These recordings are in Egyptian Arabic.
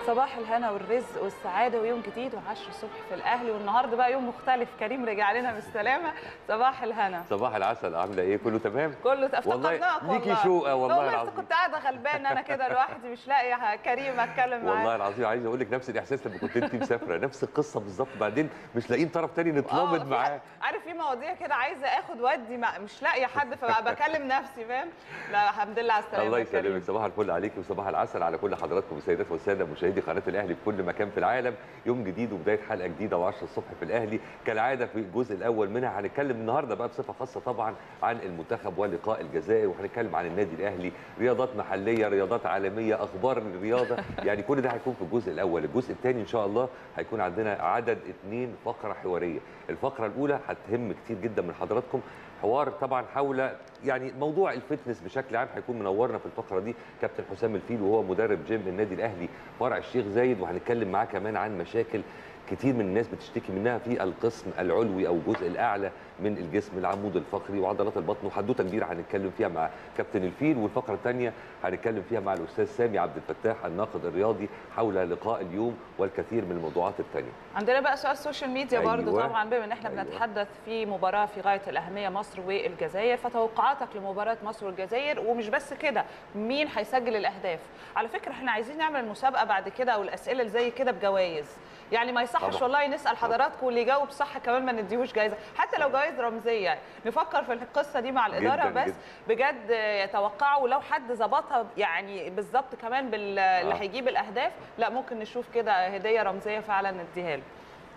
صباح الهنا والرزق والسعاده ويوم جديد و10 الصبح في الاهلي والنهارده بقى يوم مختلف كريم رجع لنا بالسلامه صباح الهنا صباح العسل عامله ايه كله تمام كله افتقدناك والله ليكي شوقه والله والله العظيم كنت قاعده غلبان انا كده لوحدي مش لاقيه كريم اتكلم معاه والله العظيم عايز اقول لك نفس الاحساس لما كنت انت مسافره نفس القصه بالظبط بعدين مش لاقيين طرف تاني آه، نتلامض في معاه حد- عارف في مواضيع كده عايزه اخد ودي مع- مش لاقيه حد فبقى بكلم نفسي فاهم لا الحمد لله على السلامه الله يا كريم. يسلمك صباح الفل عليك وصباح العسل على كل حضراتكم السيدات والساده مشاهدي قناه الاهلي في كل مكان في العالم يوم جديد وبدايه حلقه جديده و10 الصبح في الاهلي كالعاده في الجزء الاول منها هنتكلم النهارده بقى بصفه خاصه طبعا عن المنتخب ولقاء الجزائر وهنتكلم عن النادي الاهلي رياضات محليه رياضات عالميه اخبار الرياضه يعني كل ده هيكون في الجزء الاول الجزء الثاني ان شاء الله هيكون عندنا عدد اثنين فقره حواريه الفقره الاولى هتهم كتير جدا من حضراتكم حوار طبعا حول يعني موضوع الفتنس بشكل عام هيكون منورنا في الفقره دي كابتن حسام الفيل وهو مدرب جيم النادي الاهلي فرع الشيخ زايد وهنتكلم معاه كمان عن مشاكل كتير من الناس بتشتكي منها في القسم العلوي او الجزء الاعلى من الجسم العمود الفقري وعضلات البطن وحدوته كبيره هنتكلم فيها مع كابتن الفيل والفقره الثانيه هنتكلم فيها مع الاستاذ سامي عبد الفتاح الناقد الرياضي حول لقاء اليوم والكثير من الموضوعات الثانيه عندنا بقى سؤال السوشيال ميديا أيوة. برضو طبعا بما ان احنا أيوة. بنتحدث في مباراه في غايه الاهميه مصر والجزائر فتوقعاتك لمباراه مصر والجزائر ومش بس كده مين هيسجل الاهداف على فكره احنا عايزين نعمل مسابقه بعد كده او الاسئله اللي زي كده بجوائز يعني ما يصحش طبعا. والله نسال حضراتكم واللي يجاوب صح كمان ما نديهوش جايزه حتى لو جوائز رمزيه نفكر في القصه دي مع الاداره جداً بس جداً. بجد يتوقعوا لو حد ظبطها يعني بالظبط كمان بال اللي آه. هيجيب الاهداف لا ممكن نشوف كده هديه رمزيه فعلا نديها له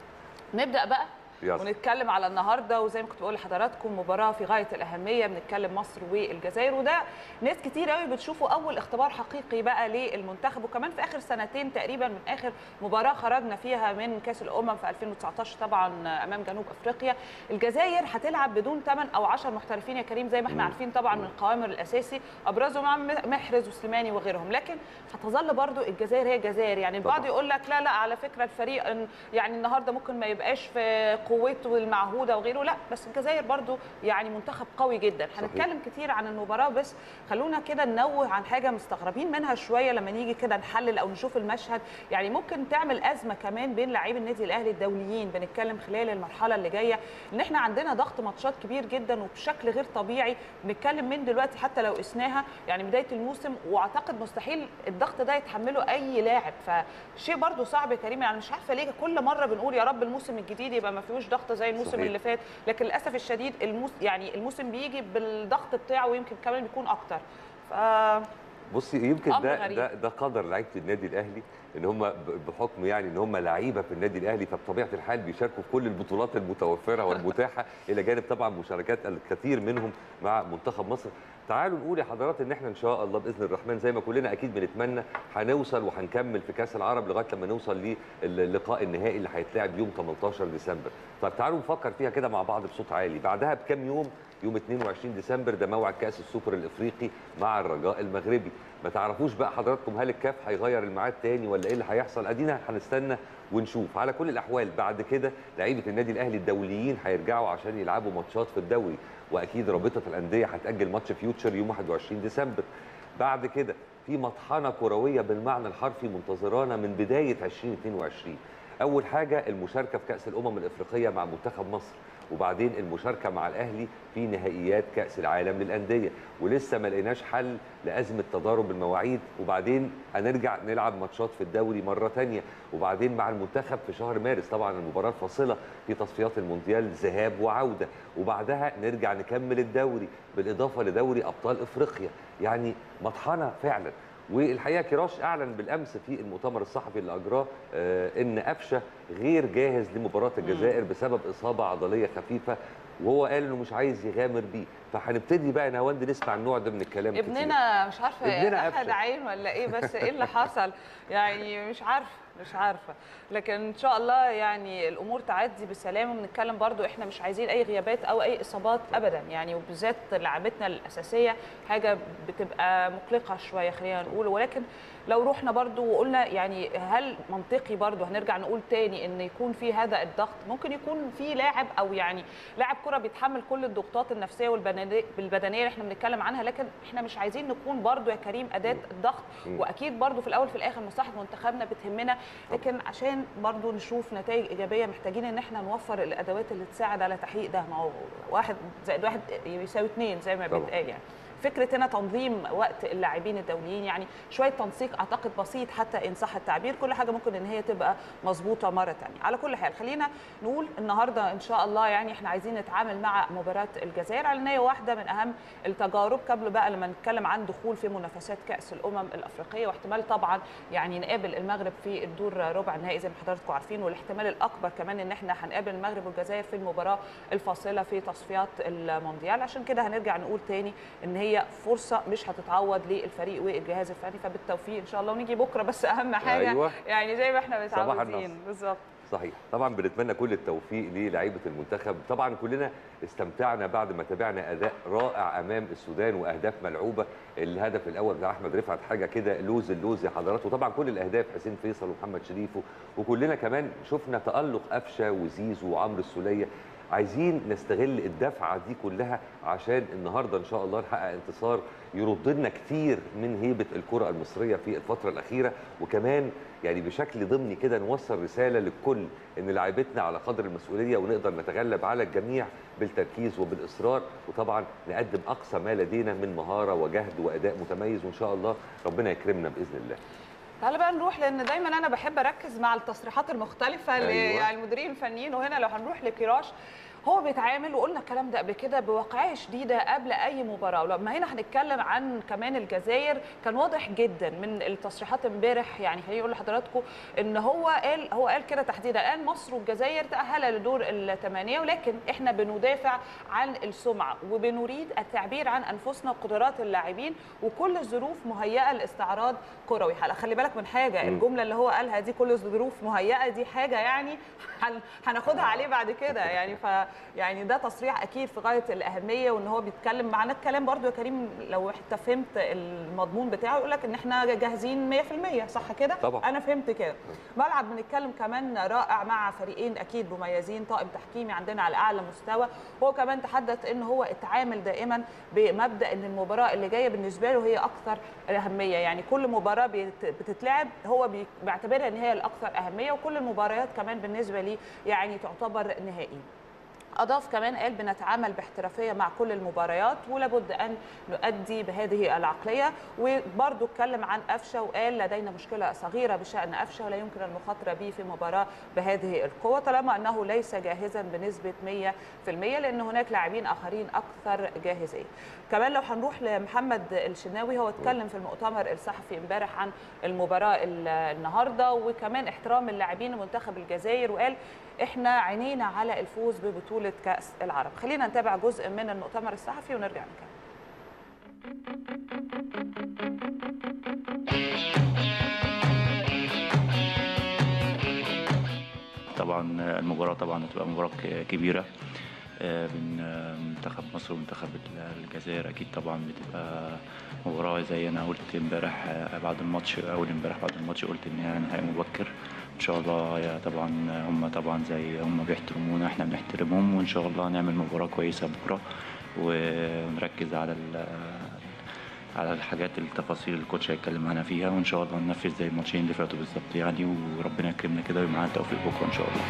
نبدا بقى يلا. ونتكلم على النهارده وزي ما كنت بقول لحضراتكم مباراه في غايه الاهميه بنتكلم مصر والجزائر وده ناس كتير قوي بتشوفه اول اختبار حقيقي بقى للمنتخب وكمان في اخر سنتين تقريبا من اخر مباراه خرجنا فيها من كاس الامم في 2019 طبعا امام جنوب افريقيا الجزائر هتلعب بدون 8 او 10 محترفين يا كريم زي ما احنا مم. عارفين طبعا من القوامر الاساسي ابرزهم عم محرز وسليماني وغيرهم لكن هتظل برضو الجزائر هي الجزائر يعني البعض طبعاً. يقول لك لا لا على فكره الفريق إن- يعني النهارده ممكن ما يبقاش في قوته المعهوده وغيره لا بس الجزائر برضو يعني منتخب قوي جدا صحيح. هنتكلم كتير عن المباراه بس خلونا كده ننوه عن حاجه مستغربين منها شويه لما نيجي كده نحلل او نشوف المشهد يعني ممكن تعمل ازمه كمان بين لاعبي النادي الاهلي الدوليين بنتكلم خلال المرحله اللي جايه ان احنا عندنا ضغط ماتشات كبير جدا وبشكل غير طبيعي بنتكلم من دلوقتي حتى لو قسناها يعني بدايه الموسم واعتقد مستحيل الضغط ده يتحمله اي لاعب فشيء برضو صعب يا كريم يعني مش عارفه ليه كل مره بنقول يا رب الموسم الجديد يبقى ما فيهوش ضغط زي الموسم صحيح. اللي فات لكن للاسف الشديد الموس يعني الموسم بيجي بالضغط بتاعه ويمكن كمان بيكون اكتر ف بصي يمكن أمر ده غريب. ده ده قدر لعيبه النادي الاهلي ان هم ب- بحكم يعني ان هم لعيبه في النادي الاهلي فبطبيعه الحال بيشاركوا في كل البطولات المتوفره والمتاحه الى جانب طبعا مشاركات الكثير منهم مع منتخب مصر تعالوا نقول يا حضرات ان احنا ان شاء الله باذن الرحمن زي ما كلنا اكيد بنتمنى هنوصل وهنكمل في كاس العرب لغايه لما نوصل للقاء النهائي اللي هيتلعب يوم 18 ديسمبر طب تعالوا نفكر فيها كده مع بعض بصوت عالي بعدها بكام يوم يوم 22 ديسمبر ده موعد كاس السوبر الافريقي مع الرجاء المغربي ما تعرفوش بقى حضراتكم هل الكاف هيغير الميعاد تاني ولا ايه اللي هيحصل ادينا هنستنى ونشوف على كل الاحوال بعد كده لعيبه النادي الاهلي الدوليين هيرجعوا عشان يلعبوا ماتشات في الدوري واكيد رابطه الانديه هتاجل ماتش فيوتشر يوم 21 ديسمبر بعد كده في مطحنه كرويه بالمعنى الحرفي منتظرانا من بدايه 2022 اول حاجه المشاركه في كاس الامم الافريقيه مع منتخب مصر وبعدين المشاركه مع الاهلي في نهائيات كاس العالم للانديه ولسه ما لقيناش حل لازمه تضارب المواعيد وبعدين هنرجع نلعب ماتشات في الدوري مره تانية وبعدين مع المنتخب في شهر مارس طبعا المباراه الفاصله في تصفيات المونديال ذهاب وعوده وبعدها نرجع نكمل الدوري بالاضافه لدوري ابطال افريقيا يعني مطحنه فعلا والحقيقه كراش اعلن بالامس في المؤتمر الصحفي اللي اجراه آه، ان قفشه غير جاهز لمباراه الجزائر بسبب اصابه عضليه خفيفه وهو قال انه مش عايز يغامر بيه فهنبتدي بقى نهاوند نسمع النوع ده من الكلام كتير. ابننا مش عارفه ابننا اخد قفشة. عين ولا ايه بس ايه اللي حصل يعني مش عارفه مش عارفه لكن ان شاء الله يعني الامور تعدي بسلام وبنتكلم برضو احنا مش عايزين اي غيابات او اي اصابات ابدا يعني وبالذات لعبتنا الاساسيه حاجه بتبقى مقلقه شويه خلينا نقول ولكن لو رحنا برضو وقلنا يعني هل منطقي برضو هنرجع نقول تاني ان يكون في هذا الضغط ممكن يكون في لاعب او يعني لاعب كره بيتحمل كل الضغوطات النفسيه والبدنيه البدنيه اللي احنا بنتكلم عنها لكن احنا مش عايزين نكون برضو يا كريم اداه الضغط واكيد برضو في الاول في الاخر مصلحه منتخبنا بتهمنا لكن عشان برضو نشوف نتائج ايجابيه محتاجين ان احنا نوفر الادوات اللي تساعد على تحقيق ده ما هو واحد زائد واحد يساوي اثنين زي ما طبعاً. بيتقال يعني فكره هنا تنظيم وقت اللاعبين الدوليين يعني شويه تنسيق اعتقد بسيط حتى ان صح التعبير كل حاجه ممكن ان هي تبقى مظبوطه مره ثانيه على كل حال خلينا نقول النهارده ان شاء الله يعني احنا عايزين نتعامل مع مباراه الجزائر على ان هي واحده من اهم التجارب قبل بقى لما نتكلم عن دخول في منافسات كاس الامم الافريقيه واحتمال طبعا يعني نقابل المغرب في الدور ربع النهائي زي ما حضراتكم عارفين والاحتمال الاكبر كمان ان احنا هنقابل المغرب والجزائر في المباراه الفاصله في تصفيات المونديال عشان كده هنرجع نقول تاني ان هي فرصه مش هتتعوض للفريق والجهاز الفني فبالتوفيق ان شاء الله ونيجي بكره بس اهم حاجه أيوة. يعني زي ما احنا صباح متعودين النصر. بالظبط صحيح طبعا بنتمنى كل التوفيق للاعيبه المنتخب طبعا كلنا استمتعنا بعد ما تابعنا اداء رائع امام السودان واهداف ملعوبه الهدف الاول بتاع احمد رفعت حاجه كده لوز اللوز يا حضرات وطبعا كل الاهداف حسين فيصل ومحمد شريف وكلنا كمان شفنا تالق قفشه وزيزو وعمرو السوليه عايزين نستغل الدفعه دي كلها عشان النهارده ان شاء الله نحقق انتصار يرد لنا كتير من هيبه الكره المصريه في الفتره الاخيره وكمان يعني بشكل ضمني كده نوصل رساله للكل ان لاعيبتنا على قدر المسؤوليه ونقدر نتغلب على الجميع بالتركيز وبالاصرار وطبعا نقدم اقصى ما لدينا من مهاره وجهد واداء متميز وان شاء الله ربنا يكرمنا باذن الله تعالى بقى نروح لان دايما انا بحب اركز مع التصريحات المختلفه أيوة. أيوة. يعني المديرين الفنيين وهنا لو هنروح لكيراش هو بيتعامل وقلنا الكلام ده قبل كده بواقعيه شديده قبل اي مباراه ولما هنا هنتكلم عن كمان الجزائر كان واضح جدا من التصريحات امبارح يعني خليني اقول لحضراتكم ان هو قال هو قال كده تحديدا قال مصر والجزائر تاهلا لدور الثمانيه ولكن احنا بندافع عن السمعه وبنريد التعبير عن انفسنا وقدرات اللاعبين وكل الظروف مهيئه لاستعراض كروي هلا خلي بالك من حاجه مم. الجمله اللي هو قالها دي كل الظروف مهيئه دي حاجه يعني هن- هناخدها عليه بعد كده يعني ف يعني ده تصريح اكيد في غايه الاهميه وان هو بيتكلم معانا الكلام برضو يا كريم لو انت فهمت المضمون بتاعه يقول لك ان احنا جاهزين 100% صح كده طبعا. انا فهمت كده ملعب بنتكلم كمان رائع مع فريقين اكيد مميزين طاقم تحكيمي عندنا على اعلى مستوى هو كمان تحدث ان هو اتعامل دائما بمبدا ان المباراه اللي جايه بالنسبه له هي اكثر اهميه يعني كل مباراه بيت- بتتلعب هو بي- بيعتبرها ان هي الاكثر اهميه وكل المباريات كمان بالنسبه لي يعني تعتبر نهائي أضاف كمان قال بنتعامل باحترافية مع كل المباريات ولابد أن نؤدي بهذه العقلية وبرضه اتكلم عن قفشة وقال لدينا مشكلة صغيرة بشأن قفشة ولا يمكن المخاطرة به في مباراة بهذه القوة طالما أنه ليس جاهزا بنسبة 100% لأن هناك لاعبين آخرين أكثر جاهزية كمان لو هنروح لمحمد الشناوي هو اتكلم في المؤتمر الصحفي امبارح عن المباراة ال- النهاردة وكمان احترام اللاعبين منتخب الجزائر وقال احنا عينينا على الفوز ببطولة كأس العرب خلينا نتابع جزء من المؤتمر الصحفي ونرجع نكمل طبعا المباراة طبعا هتبقى مباراة ك- كبيرة آه، بين آه، منتخب مصر ومنتخب الجزائر أكيد طبعا بتبقى مباراة زي أنا قلت امبارح آه، بعد الماتش أول امبارح بعد الماتش قلت إن هي نهائي مبكر إن شاء الله يا طبعا هم طبعا زي هم بيحترمونا إحنا بنحترمهم وإن شاء الله نعمل مباراة كويسة بكرة ونركز على ال- على الحاجات التفاصيل اللي الكوتش هيتكلم عنها فيها وان شاء الله ننفذ زي الماتشين اللي فاتوا بالظبط يعني وربنا يكرمنا كده ويبقى التوفيق بكره ان شاء الله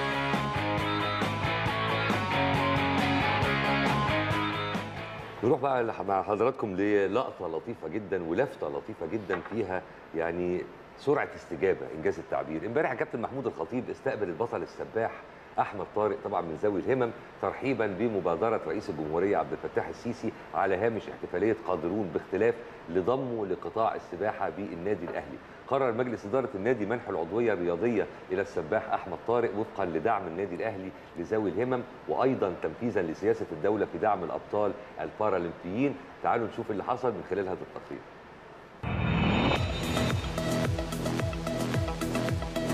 نروح بقى لح- مع حضراتكم للقطه لطيفه جدا ولفته لطيفه جدا فيها يعني سرعه استجابه انجاز التعبير امبارح الكابتن محمود الخطيب استقبل البطل السباح احمد طارق طبعا من ذوي الهمم ترحيبا بمبادره رئيس الجمهوريه عبد الفتاح السيسي على هامش احتفاليه قادرون باختلاف لضمه لقطاع السباحه بالنادي الاهلي قرر مجلس اداره النادي منح العضويه الرياضيه الى السباح احمد طارق وفقا لدعم النادي الاهلي لذوي الهمم وايضا تنفيذا لسياسه الدوله في دعم الابطال البارالمبيين تعالوا نشوف اللي حصل من خلال هذا التقرير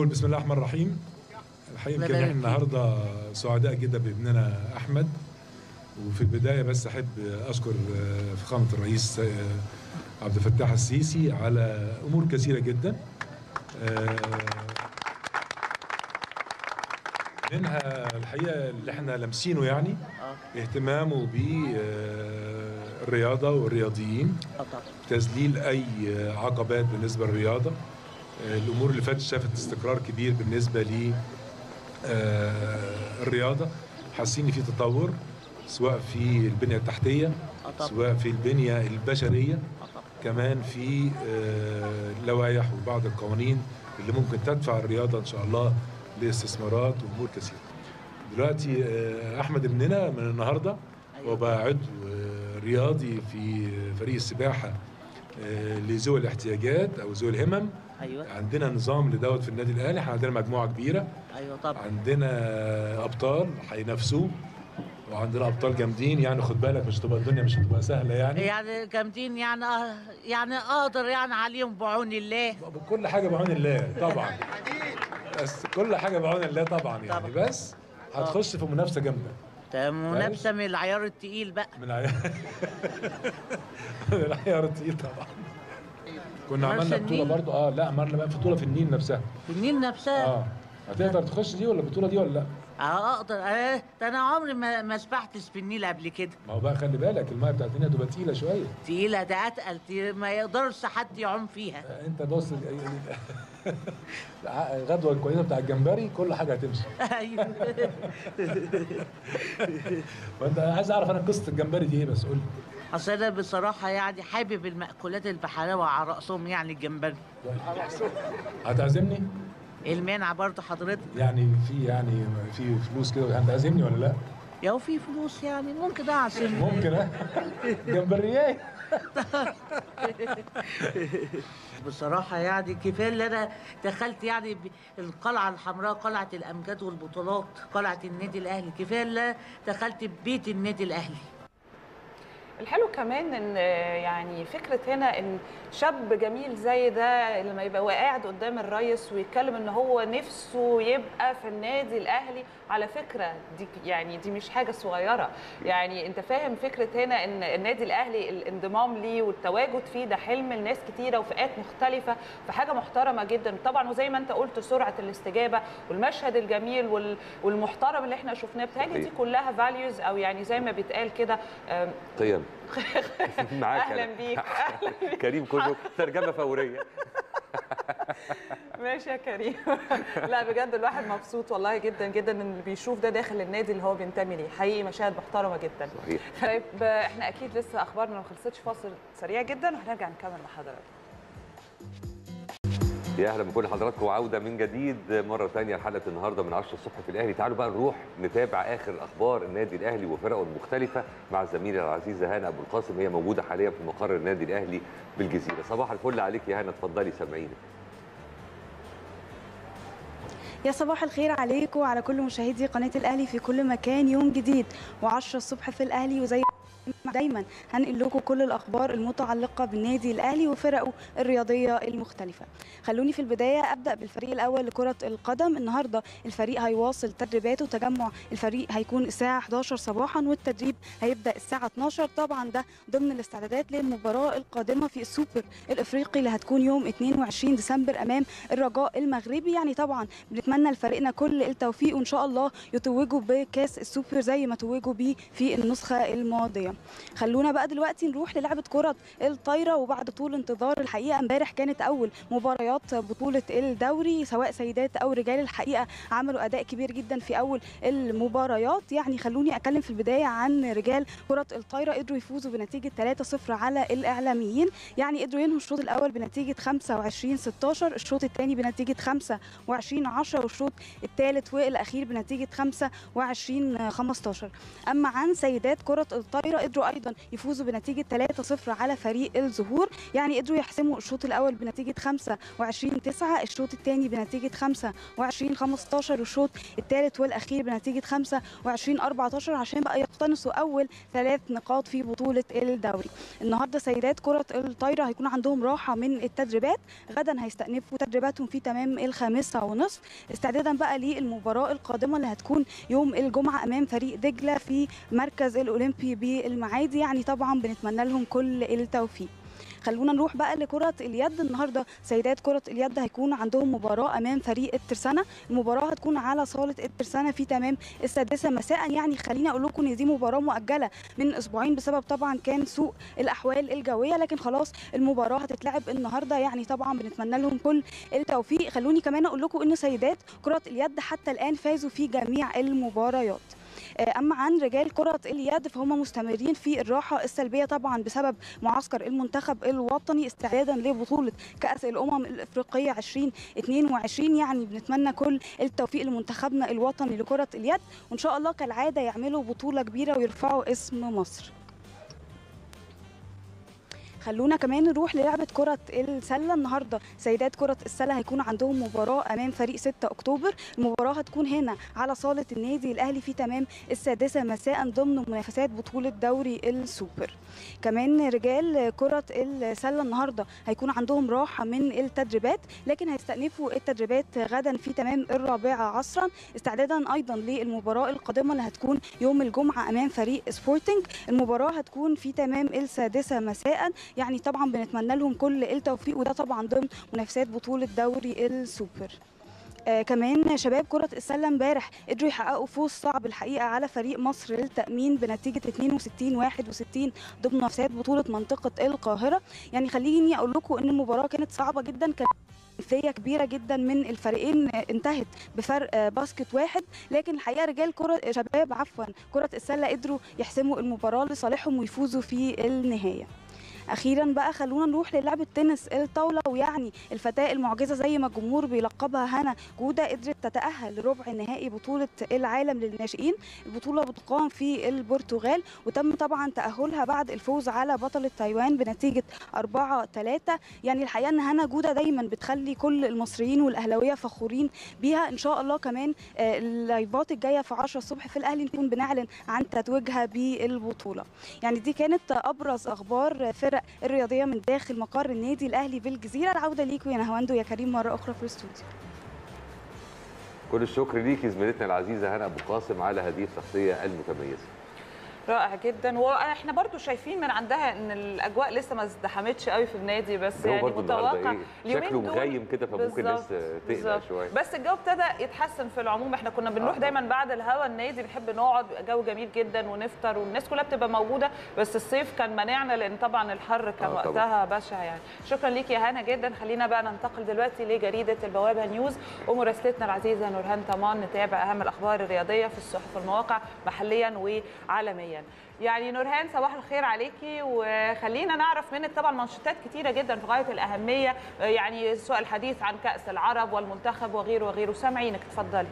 الاول بسم الله الرحمن الرحيم الحقيقه يمكن احنا النهارده سعداء جدا بابننا احمد وفي البدايه بس احب اشكر فخامه الرئيس عبد الفتاح السيسي على امور كثيره جدا منها الحقيقه اللي احنا لامسينه يعني اهتمامه بالرياضه والرياضيين تذليل اي عقبات بالنسبه للرياضه الامور اللي فاتت شافت استقرار كبير بالنسبه ل الرياضه حاسين ان في تطور سواء في البنيه التحتيه سواء في البنيه البشريه كمان في لوائح وبعض القوانين اللي ممكن تدفع الرياضه ان شاء الله لاستثمارات وامور كثيره. دلوقتي احمد ابننا من النهارده هو بقى عضو رياضي في فريق السباحه لذوي الاحتياجات او ذوي الهمم ايوه عندنا نظام لدوت في النادي الاهلي احنا عندنا مجموعه كبيره ايوه طبعا عندنا ابطال هينافسوه وعندنا ابطال جامدين يعني خد بالك مش تبقى الدنيا مش هتبقى سهله يعني يعني جامدين يعني آه يعني اقدر يعني عليهم بعون الله كل حاجه بعون الله طبعا بس كل حاجه بعون الله طبعا يعني طبعا. بس هتخش في منافسه جامده ده منافسه من العيار التقيل بقى من عيار من العيار التقيل طبعا كنا مرسى عملنا بطوله النيل؟ برضو اه لا عملنا بقى بطوله في النيل نفسها في النيل نفسها اه هتقدر تخش دي ولا البطوله دي ولا لا اه اقدر اه ده انا عمري ما ما سبحتش في النيل قبل كده ما هو بقى خلي بالك المايه بتاعت الدنيا تبقى تقيله شويه تقيله ده اتقل تقيلة، ما يقدرش حد يعوم فيها آه، انت بص الغدوه الكويسه بتاع الجمبري كل حاجه هتمشي ايوه فانت عايز اعرف انا قصه الجمبري دي ايه بس قول لي اصل انا بصراحه يعني حابب المأكولات البحريه وعلى راسهم يعني الجمبري هتعزمني المانع برضه حضرتك يعني في يعني في فلوس كده هتعزمني ولا لا لو في فلوس يعني ممكن اعزم ممكن ها جمبريات بصراحة يعني كفاية اللي أنا دخلت يعني ب- القلعة الحمراء قلعة الأمجاد والبطولات قلعة النادي الأهلي كفاية اللي أنا دخلت بيت النادي الأهلي الحلو كمان ان يعني فكره هنا ان شاب جميل زي ده لما يبقى قاعد قدام الريس ويتكلم ان هو نفسه يبقى في النادي الاهلي على فكره دي يعني دي مش حاجه صغيره يعني انت فاهم فكره هنا ان النادي الاهلي الانضمام ليه والتواجد فيه ده حلم لناس كتيره وفئات مختلفه فحاجه محترمه جدا طبعا وزي ما انت قلت سرعه الاستجابه والمشهد الجميل وال- والمحترم اللي احنا شفناه بتهيألي دي كلها فاليوز او يعني زي ما بيتقال كده آم، قيم معاك اهلا أنا. بيك اهلا بيك كريم كله ترجمه فوريه ماشي يا كريم لا بجد الواحد مبسوط والله جدا جدا ان اللي بيشوف ده داخل النادي اللي هو بينتمي ليه حقيقي مشاهد محترمه جدا صحيح طيب احنا اكيد لسه اخبارنا ما خلصتش فاصل سريع جدا وهنرجع نكمل مع حضراتكم يا اهلا بكل حضراتكم وعوده من جديد مره ثانيه لحلقه النهارده من 10 الصبح في الاهلي تعالوا بقى نروح نتابع اخر اخبار النادي الاهلي وفرقه المختلفه مع الزميله العزيزه هانا ابو القاسم هي موجوده حاليا في مقر النادي الاهلي بالجزيره صباح الفل عليك يا هانا اتفضلي سامعينك يا صباح الخير عليكم وعلى كل مشاهدي قناة الأهلي في كل مكان يوم جديد و10 الصبح في الأهلي وزي ما دايما هنقل لكم كل الأخبار المتعلقة بالنادي الأهلي وفرقه الرياضية المختلفة خلوني في البداية أبدأ بالفريق الأول لكرة القدم النهاردة الفريق هيواصل تدريباته تجمع الفريق هيكون الساعة 11 صباحا والتدريب هيبدأ الساعة 12 طبعا ده ضمن الاستعدادات للمباراة القادمة في السوبر الإفريقي اللي هتكون يوم 22 ديسمبر أمام الرجاء المغربي يعني طبعا بنتمنى لفريقنا كل التوفيق وان شاء الله يتوجوا بكاس السوبر زي ما توجوا بيه في النسخه الماضيه خلونا بقى دلوقتي نروح للعبه كره الطايره وبعد طول انتظار الحقيقه امبارح كانت اول مباريات بطوله الدوري سواء سيدات او رجال الحقيقه عملوا اداء كبير جدا في اول المباريات يعني خلوني اتكلم في البدايه عن رجال كره الطايره قدروا يفوزوا بنتيجه 3-0 على الاعلاميين يعني قدروا ينهوا الشوط الاول بنتيجه 25 16 الشوط الثاني بنتيجه 25 10 والشوط الثالث والاخير بنتيجه 25 15 اما عن سيدات كره الطايره قدروا ايضا يفوزوا بنتيجه 3-0 على فريق الزهور يعني قدروا يحسموا الشوط الاول بنتيجه 25 9 الشوط الثاني بنتيجه 25 15 والشوط الثالث والاخير بنتيجه 25 14 عشان بقى يقتنصوا اول ثلاث نقاط في بطوله الدوري النهارده سيدات كره الطايره هيكون عندهم راحه من التدريبات غدا هيستأنفوا تدريباتهم في تمام الخامسة ونصف استعدادا بقى للمباراة القادمة اللي هتكون يوم الجمعة أمام فريق دجلة في مركز الأولمبي بالمعادي يعني طبعا بنتمنى لهم كل التوفيق خلونا نروح بقى لكرة اليد النهارده سيدات كرة اليد هيكون عندهم مباراة أمام فريق الترسانة المباراة هتكون على صالة الترسانة في تمام السادسة مساء يعني خليني أقول لكم إن دي مباراة مؤجلة من أسبوعين بسبب طبعا كان سوء الأحوال الجوية لكن خلاص المباراة هتتلعب النهارده يعني طبعا بنتمنى لهم كل التوفيق خلوني كمان أقول لكم إن سيدات كرة اليد حتى الآن فازوا في جميع المباريات اما عن رجال كره اليد فهم مستمرين في الراحه السلبيه طبعا بسبب معسكر المنتخب الوطني استعدادا لبطوله كاس الامم الافريقيه 2022 يعني بنتمنى كل التوفيق لمنتخبنا الوطني لكره اليد وان شاء الله كالعاده يعملوا بطوله كبيره ويرفعوا اسم مصر خلونا كمان نروح للعبة كرة السلة النهاردة سيدات كرة السلة هيكون عندهم مباراة أمام فريق 6 أكتوبر المباراة هتكون هنا على صالة النادي الأهلي في تمام السادسة مساء ضمن منافسات بطولة دوري السوبر كمان رجال كرة السلة النهاردة هيكون عندهم راحة من التدريبات لكن هيستأنفوا التدريبات غدا في تمام الرابعة عصرا استعدادا أيضا للمباراة القادمة اللي هتكون يوم الجمعة أمام فريق سبورتنج المباراة هتكون في تمام السادسة مساء يعني طبعا بنتمنى لهم كل التوفيق وده طبعا ضمن منافسات بطولة دوري السوبر آه كمان شباب كرة السلة امبارح قدروا يحققوا فوز صعب الحقيقة على فريق مصر للتأمين بنتيجة 62 61 ضمن منافسات بطولة منطقة القاهرة يعني خليني أقول لكم إن المباراة كانت صعبة جدا كانت خلفيه كبيره جدا من الفريقين انتهت بفرق باسكت واحد لكن الحقيقه رجال كره شباب عفوا كره السله قدروا يحسموا المباراه لصالحهم ويفوزوا في النهايه اخيرا بقى خلونا نروح للعبه تنس الطاوله ويعني الفتاه المعجزه زي ما الجمهور بيلقبها هنا جوده قدرت تتاهل لربع نهائي بطوله العالم للناشئين البطوله بتقام في البرتغال وتم طبعا تاهلها بعد الفوز على بطله تايوان بنتيجه 4 3 يعني الحقيقه ان هنا جوده دايما بتخلي كل المصريين والاهلاويه فخورين بيها ان شاء الله كمان اللايفات الجايه في 10 الصبح في الاهلي نكون بنعلن عن تتويجها بالبطوله يعني دي كانت ابرز اخبار فرق الرياضيه من داخل مقر النادي الاهلي بالجزيره العوده ليكم يا نهواندو يا كريم مره اخرى في الاستوديو كل الشكر ليكي زميلتنا العزيزه هنا ابو قاسم على هذه الشخصيه المتميزه رائع جدا واحنا برضو شايفين من عندها ان الاجواء لسه ما ازدحمتش قوي في النادي بس يعني متوقع إيه؟ شكله مغيم كده فممكن الناس تقلق شويه بس الجو ابتدى يتحسن في العموم احنا كنا بنروح آه. دايما بعد الهوا النادي بنحب نقعد جو جميل جدا ونفطر والناس كلها بتبقى موجوده بس الصيف كان منعنا لان طبعا الحر كان آه وقتها بشع يعني شكرا ليك يا هنا جدا خلينا بقى ننتقل دلوقتي لجريده البوابه نيوز ومراسلتنا العزيزه نورهان طمان نتابع اهم الاخبار الرياضيه في الصحف والمواقع محليا وعالميا يعني نورهان صباح الخير عليكي وخلينا نعرف منك طبعا منشطات كتيره جدا في غايه الاهميه يعني سواء الحديث عن كاس العرب والمنتخب وغيره وغيره سامعينك اتفضلي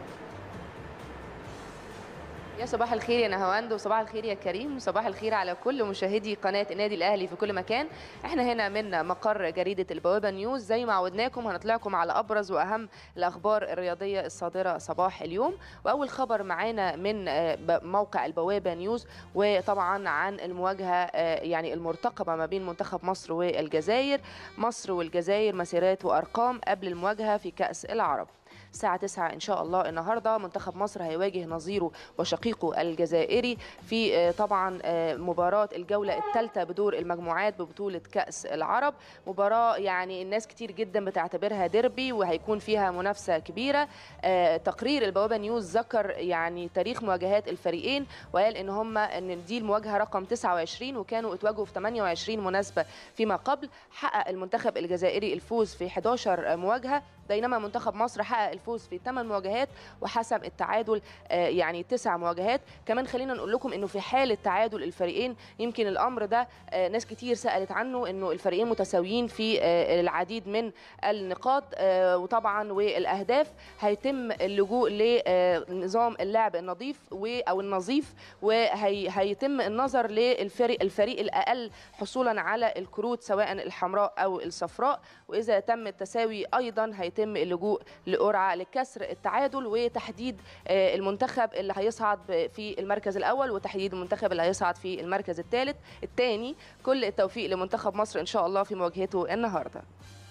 يا صباح الخير يا نهاوند وصباح الخير يا كريم وصباح الخير على كل مشاهدي قناه النادي الاهلي في كل مكان احنا هنا من مقر جريده البوابه نيوز زي ما عودناكم هنطلعكم على ابرز واهم الاخبار الرياضيه الصادره صباح اليوم واول خبر معانا من موقع البوابه نيوز وطبعا عن المواجهه يعني المرتقبه ما بين منتخب مصر والجزائر مصر والجزائر مسيرات وارقام قبل المواجهه في كاس العرب الساعة 9 إن شاء الله النهاردة منتخب مصر هيواجه نظيره وشقيقه الجزائري في طبعا مباراة الجولة الثالثة بدور المجموعات ببطولة كأس العرب مباراة يعني الناس كتير جدا بتعتبرها ديربي وهيكون فيها منافسة كبيرة تقرير البوابة نيوز ذكر يعني تاريخ مواجهات الفريقين وقال إن هم إن دي المواجهة رقم 29 وكانوا اتواجهوا في 28 مناسبة فيما قبل حقق المنتخب الجزائري الفوز في 11 مواجهة بينما منتخب مصر حقق الفوز في 8 مواجهات وحسم التعادل آه، يعني تسع مواجهات كمان خلينا نقول لكم انه في حاله تعادل الفريقين يمكن الامر ده آه، ناس كتير سالت عنه انه الفريقين متساويين في آه، العديد من النقاط آه، وطبعا والاهداف هيتم اللجوء لنظام اللعب النظيف و- او النظيف وهيتم النظر للفريق الفريق الاقل حصولا على الكروت سواء الحمراء او الصفراء واذا تم التساوي ايضا هيتم اللجوء لقرعه لكسر التعادل وتحديد آه، المنتخب اللي هيصعد ب- في المركز الاول وتحديد المنتخب اللي هيصعد في المركز الثالث الثاني كل التوفيق لمنتخب مصر ان شاء الله في مواجهته النهارده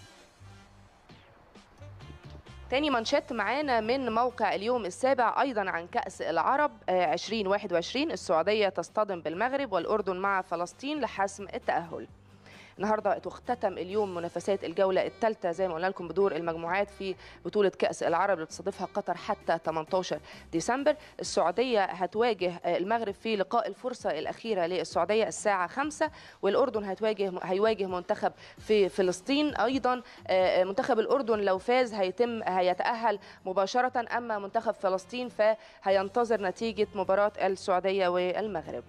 تاني مانشيت معانا من موقع اليوم السابع ايضا عن كاس العرب آه، 2021 السعوديه تصطدم بالمغرب والاردن مع فلسطين لحسم التاهل النهارده تختتم اليوم منافسات الجوله الثالثه زي ما قلنا لكم بدور المجموعات في بطوله كاس العرب اللي بتستضيفها قطر حتى 18 ديسمبر السعوديه هتواجه آه، المغرب في لقاء الفرصه الاخيره للسعوديه الساعه 5 والاردن هتواجه هيواجه منتخب في فلسطين ايضا آه، منتخب الاردن لو فاز هيتم هيتاهل مباشره اما منتخب فلسطين فهينتظر نتيجه مباراه السعوديه والمغرب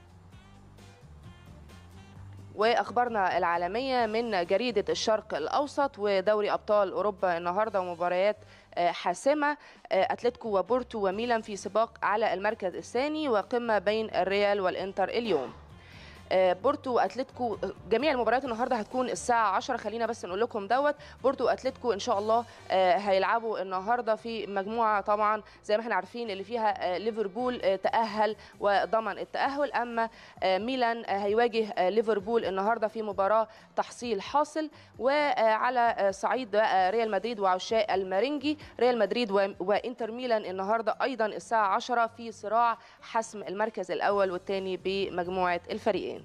واخبارنا العالميه من جريده الشرق الاوسط ودوري ابطال اوروبا النهارده ومباريات آه، حاسمه آه، اتلتيكو وبورتو وميلان في سباق على المركز الثاني وقمه بين الريال والانتر اليوم آه، بورتو واتلتيكو جميع المباريات النهارده هتكون الساعه 10 خلينا بس نقول لكم دوت بورتو واتلتيكو ان شاء الله آه، هيلعبوا النهارده في مجموعه طبعا زي ما احنا عارفين اللي فيها آه، ليفربول آه، تاهل وضمن التاهل اما آه، ميلان آه، هيواجه آه، ليفربول النهارده في مباراه تحصيل حاصل وعلى آه، صعيد بقى ريال مدريد وعشاق المارينجي ريال مدريد و- وانتر ميلان النهارده ايضا الساعه 10 في صراع حسم المركز الاول والثاني بمجموعه الفريقين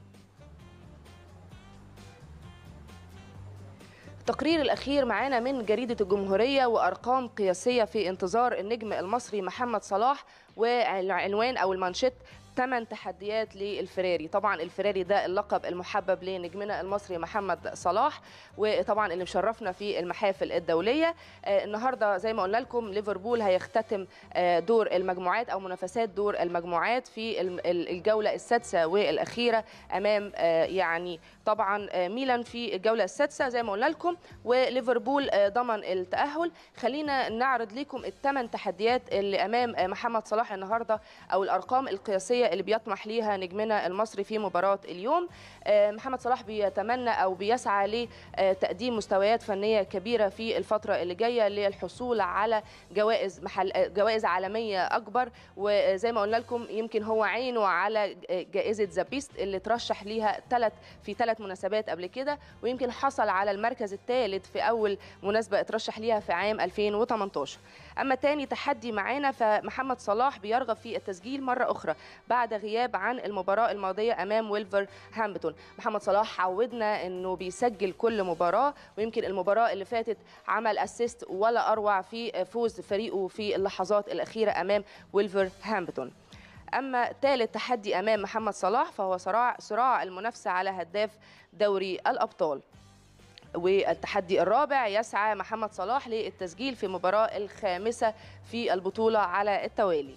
التقرير الأخير معانا من جريدة الجمهورية وأرقام قياسية في انتظار النجم المصري محمد صلاح والعنوان أو المانشيت ثمان تحديات للفراري طبعا الفراري ده اللقب المحبب لنجمنا المصري محمد صلاح وطبعا اللي مشرفنا في المحافل الدوليه آه، النهارده زي ما قلنا لكم ليفربول هيختتم آه، دور المجموعات او منافسات دور المجموعات في الم- ال- الجوله السادسه والاخيره امام آه، يعني طبعا آه، ميلان في الجوله السادسه زي ما قلنا لكم وليفربول آه، ضمن التاهل خلينا نعرض لكم الثمان تحديات اللي امام آه، محمد صلاح النهارده او الارقام القياسيه اللي بيطمح ليها نجمنا المصري في مباراه اليوم آه، محمد صلاح بيتمنى او بيسعى لتقديم مستويات فنيه كبيره في الفتره اللي جايه للحصول على جوائز محل آه، جوائز عالميه اكبر وزي ما قلنا لكم يمكن هو عينه على جائزه ذا بيست اللي ترشح ليها ثلاث في ثلاث مناسبات قبل كده ويمكن حصل على المركز الثالث في اول مناسبه اترشح ليها في عام 2018 اما تاني تحدي معانا فمحمد صلاح بيرغب في التسجيل مره اخرى بعد غياب عن المباراه الماضيه امام ويلفر هامبتون محمد صلاح عودنا انه بيسجل كل مباراه ويمكن المباراه اللي فاتت عمل اسيست ولا اروع في فوز فريقه في اللحظات الاخيره امام ويلفر هامبتون اما ثالث تحدي امام محمد صلاح فهو صراع صراع المنافسه على هداف دوري الابطال والتحدي الرابع يسعى محمد صلاح للتسجيل في المباراة الخامسة في البطولة على التوالي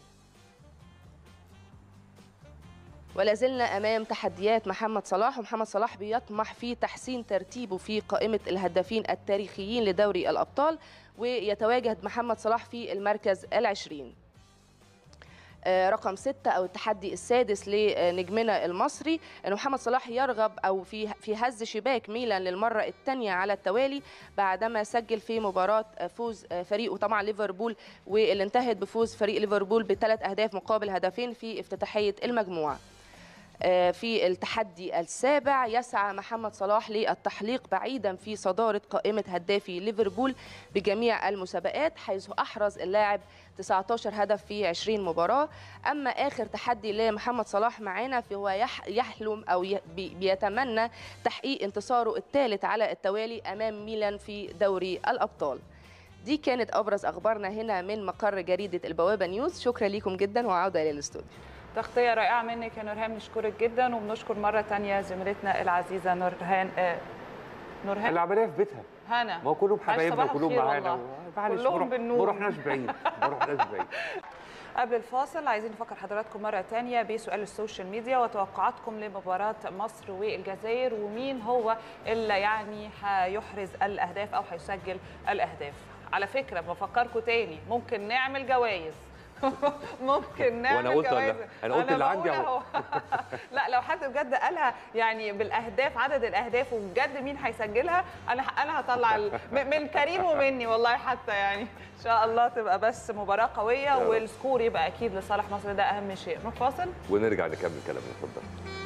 ولا زلنا امام تحديات محمد صلاح ومحمد صلاح بيطمح في تحسين ترتيبه في قائمه الهدافين التاريخيين لدوري الابطال ويتواجد محمد صلاح في المركز العشرين آه، رقم ستة أو التحدي السادس لنجمنا المصري أن محمد صلاح يرغب أو في في هز شباك ميلان للمرة الثانية على التوالي بعدما سجل في مباراة آه، فوز آه، فريقه طبعا ليفربول واللي انتهت بفوز فريق ليفربول بثلاث أهداف مقابل هدفين في افتتاحية المجموعة آه، في التحدي السابع يسعى محمد صلاح للتحليق بعيدا في صدارة قائمة هدافي ليفربول بجميع المسابقات حيث أحرز اللاعب 19 هدف في 20 مباراة أما آخر تحدي لمحمد صلاح معانا فهو يح- يحلم أو ي- بي- بيتمنى تحقيق انتصاره الثالث على التوالي أمام ميلان في دوري الأبطال دي كانت أبرز أخبارنا هنا من مقر جريدة البوابة نيوز شكرا لكم جدا وعودة إلى الاستوديو تغطية رائعة منك يا نورهان نشكرك جدا وبنشكر مرة تانية زميلتنا العزيزة نورهان آه، نورهان العمليه في بيتها هنا ما هو كلهم عايش حبايبنا صباح وكلهم الخير معانا والله. معلش كلهم ما روح- بالنور. ما رحناش بعيد ما رحناش بعيد قبل الفاصل عايزين نفكر حضراتكم مرة تانية بسؤال السوشيال ميديا وتوقعاتكم لمباراة مصر والجزائر ومين هو اللي يعني هيحرز الأهداف أو هيسجل الأهداف على فكرة بفكركم تاني ممكن نعمل جوائز ممكن نعمل قلت ولا- جوائز أنا قلت اللي عندي بقول أهو. لا لو حد بجد قالها يعني بالاهداف عدد الاهداف وبجد مين هيسجلها انا انا هطلع ال- م- من كريم ومني والله حتى يعني ان شاء الله تبقى بس مباراه قويه رب. والسكور يبقى اكيد لصالح مصر ده اهم شيء نروح فاصل ونرجع نكمل كلامنا اتفضل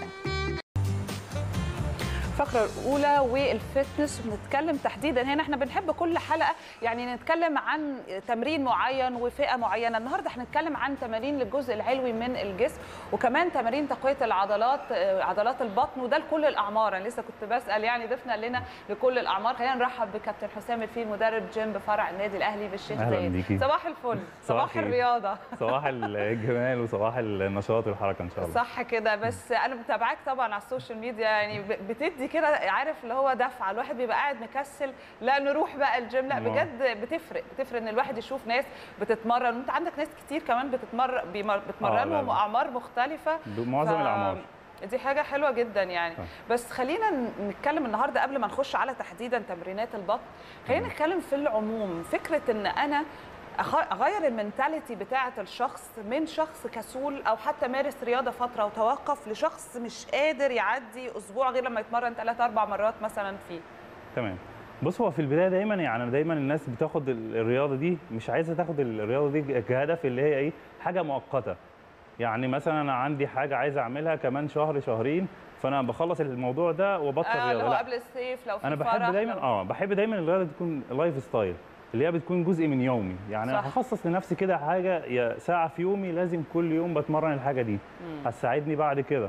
الفقره الاولى والفتنس وبنتكلم تحديدا هنا احنا بنحب كل حلقه يعني نتكلم عن تمرين معين وفئه معينه النهارده هنتكلم عن تمارين للجزء العلوي من الجسم وكمان تمارين تقويه العضلات آه، عضلات البطن وده لكل الاعمار انا لسه كنت بسال يعني ضفنا لنا لكل الاعمار خلينا نرحب بكابتن حسام الفيل مدرب جيم بفرع النادي الاهلي بالشيخ أهلاً زايد بيكي. صباح الفل صباح الخير. الرياضه صباح الجمال وصباح النشاط والحركه ان شاء الله صح كده بس انا متابعاك طبعا على السوشيال ميديا يعني ب- بتدي كده عارف اللي هو دفعه الواحد بيبقى قاعد مكسل لا نروح بقى الجيم لا نعم. بجد بتفرق بتفرق ان الواحد يشوف ناس بتتمرن وانت عندك ناس كتير كمان بتتمرن بيمر- بتمرنهم لا. اعمار مختلفه معظم الاعمار دي حاجة حلوة جدا يعني صح. بس خلينا ن- نتكلم النهارده قبل ما نخش على تحديدا تمرينات البطن خلينا نتكلم في العموم فكرة ان انا أخ- اغير المنتاليتي بتاعه الشخص من شخص كسول او حتى مارس رياضه فتره وتوقف لشخص مش قادر يعدي اسبوع غير لما يتمرن ثلاث اربع مرات مثلا فيه تمام بص هو في البدايه دايما يعني دايما الناس بتاخد ال- الرياضه دي مش عايزه تاخد الرياضه دي كهدف اللي هي ايه حاجه مؤقته يعني مثلا انا عندي حاجه عايز اعملها كمان شهر شهرين فانا بخلص الموضوع ده وبطل آه رياضه لو لا قبل الصيف لو في انا فرح بحب دايما لو- اه بحب دايما الرياضه دي تكون لايف ستايل اللي هي بتكون جزء من يومي يعني صح. انا هخصص لنفسي كده حاجه يا ساعه في يومي لازم كل يوم بتمرن الحاجه دي هتساعدني بعد كده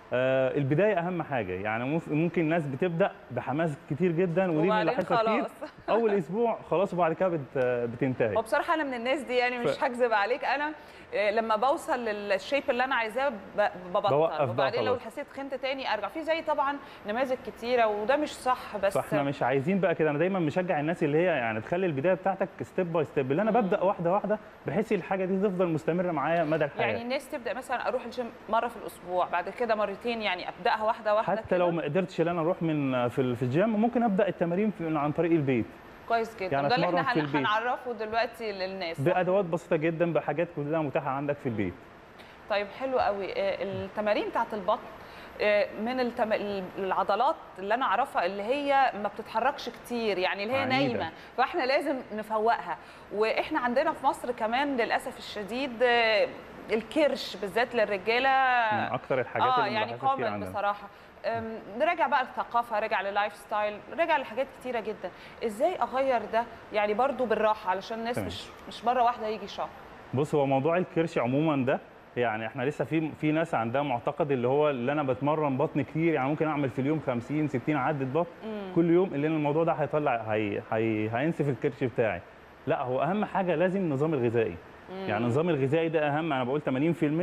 آه البدايه اهم حاجه يعني مف- ممكن ناس بتبدا بحماس كتير جدا ودي وبعدين بنلاحظها كتير خلاص. اول اسبوع خلاص وبعد كده بت بتنتهي وبصراحه انا من الناس دي يعني مش ف- هكذب عليك انا آه، لما بوصل للشيب اللي انا عايزاه ب- ببطل بوقف بقى وبعدين لو خلاص. حسيت خنت تاني ارجع في زي طبعا نماذج كتيره وده مش صح بس فاحنا مش عايزين بقى كده انا دايما مشجع الناس اللي هي يعني تخلي البدايه بتاعتك ستيب باي ستيب اللي انا ببدا واحده واحده بحيث الحاجه دي تفضل مستمره معايا مدى الحياه يعني الناس تبدا مثلا اروح الجيم مره في الاسبوع بعد كده مرتين يعني ابداها واحده واحده حتى كده. لو ما قدرتش ان انا اروح من في ال- في الجيم ممكن ابدا التمارين في- عن طريق البيت كويس جدا يعني ده اللي أتمرن احنا في هن- البيت. هنعرفه دلوقتي للناس بادوات بسيطه جدا بحاجات كلها متاحه عندك في البيت طيب حلو قوي آه، التمارين بتاعت البطن آه، من التم... العضلات اللي انا اعرفها اللي هي ما بتتحركش كتير يعني اللي هي عنيدة. نايمه فاحنا لازم نفوقها واحنا عندنا في مصر كمان للاسف الشديد آه، الكرش بالذات للرجاله من اكتر الحاجات اه اللي يعني بلاحظها كتير كومن عندنا بصراحه أم، نراجع بقى الثقافه راجع للايف ستايل راجع لحاجات كتيره جدا ازاي اغير ده يعني برضو بالراحه علشان الناس تمام. مش مش مره واحده يجي شهر بص هو موضوع الكرش عموما ده يعني احنا لسه في في ناس عندها معتقد اللي هو اللي انا بتمرن بطن كتير يعني ممكن اعمل في اليوم 50 60 عده بطن كل يوم اللي الموضوع ده هيطلع هي هي هينسف الكرش بتاعي لا هو اهم حاجه لازم النظام الغذائي يعني النظام الغذائي ده اهم انا بقول 80%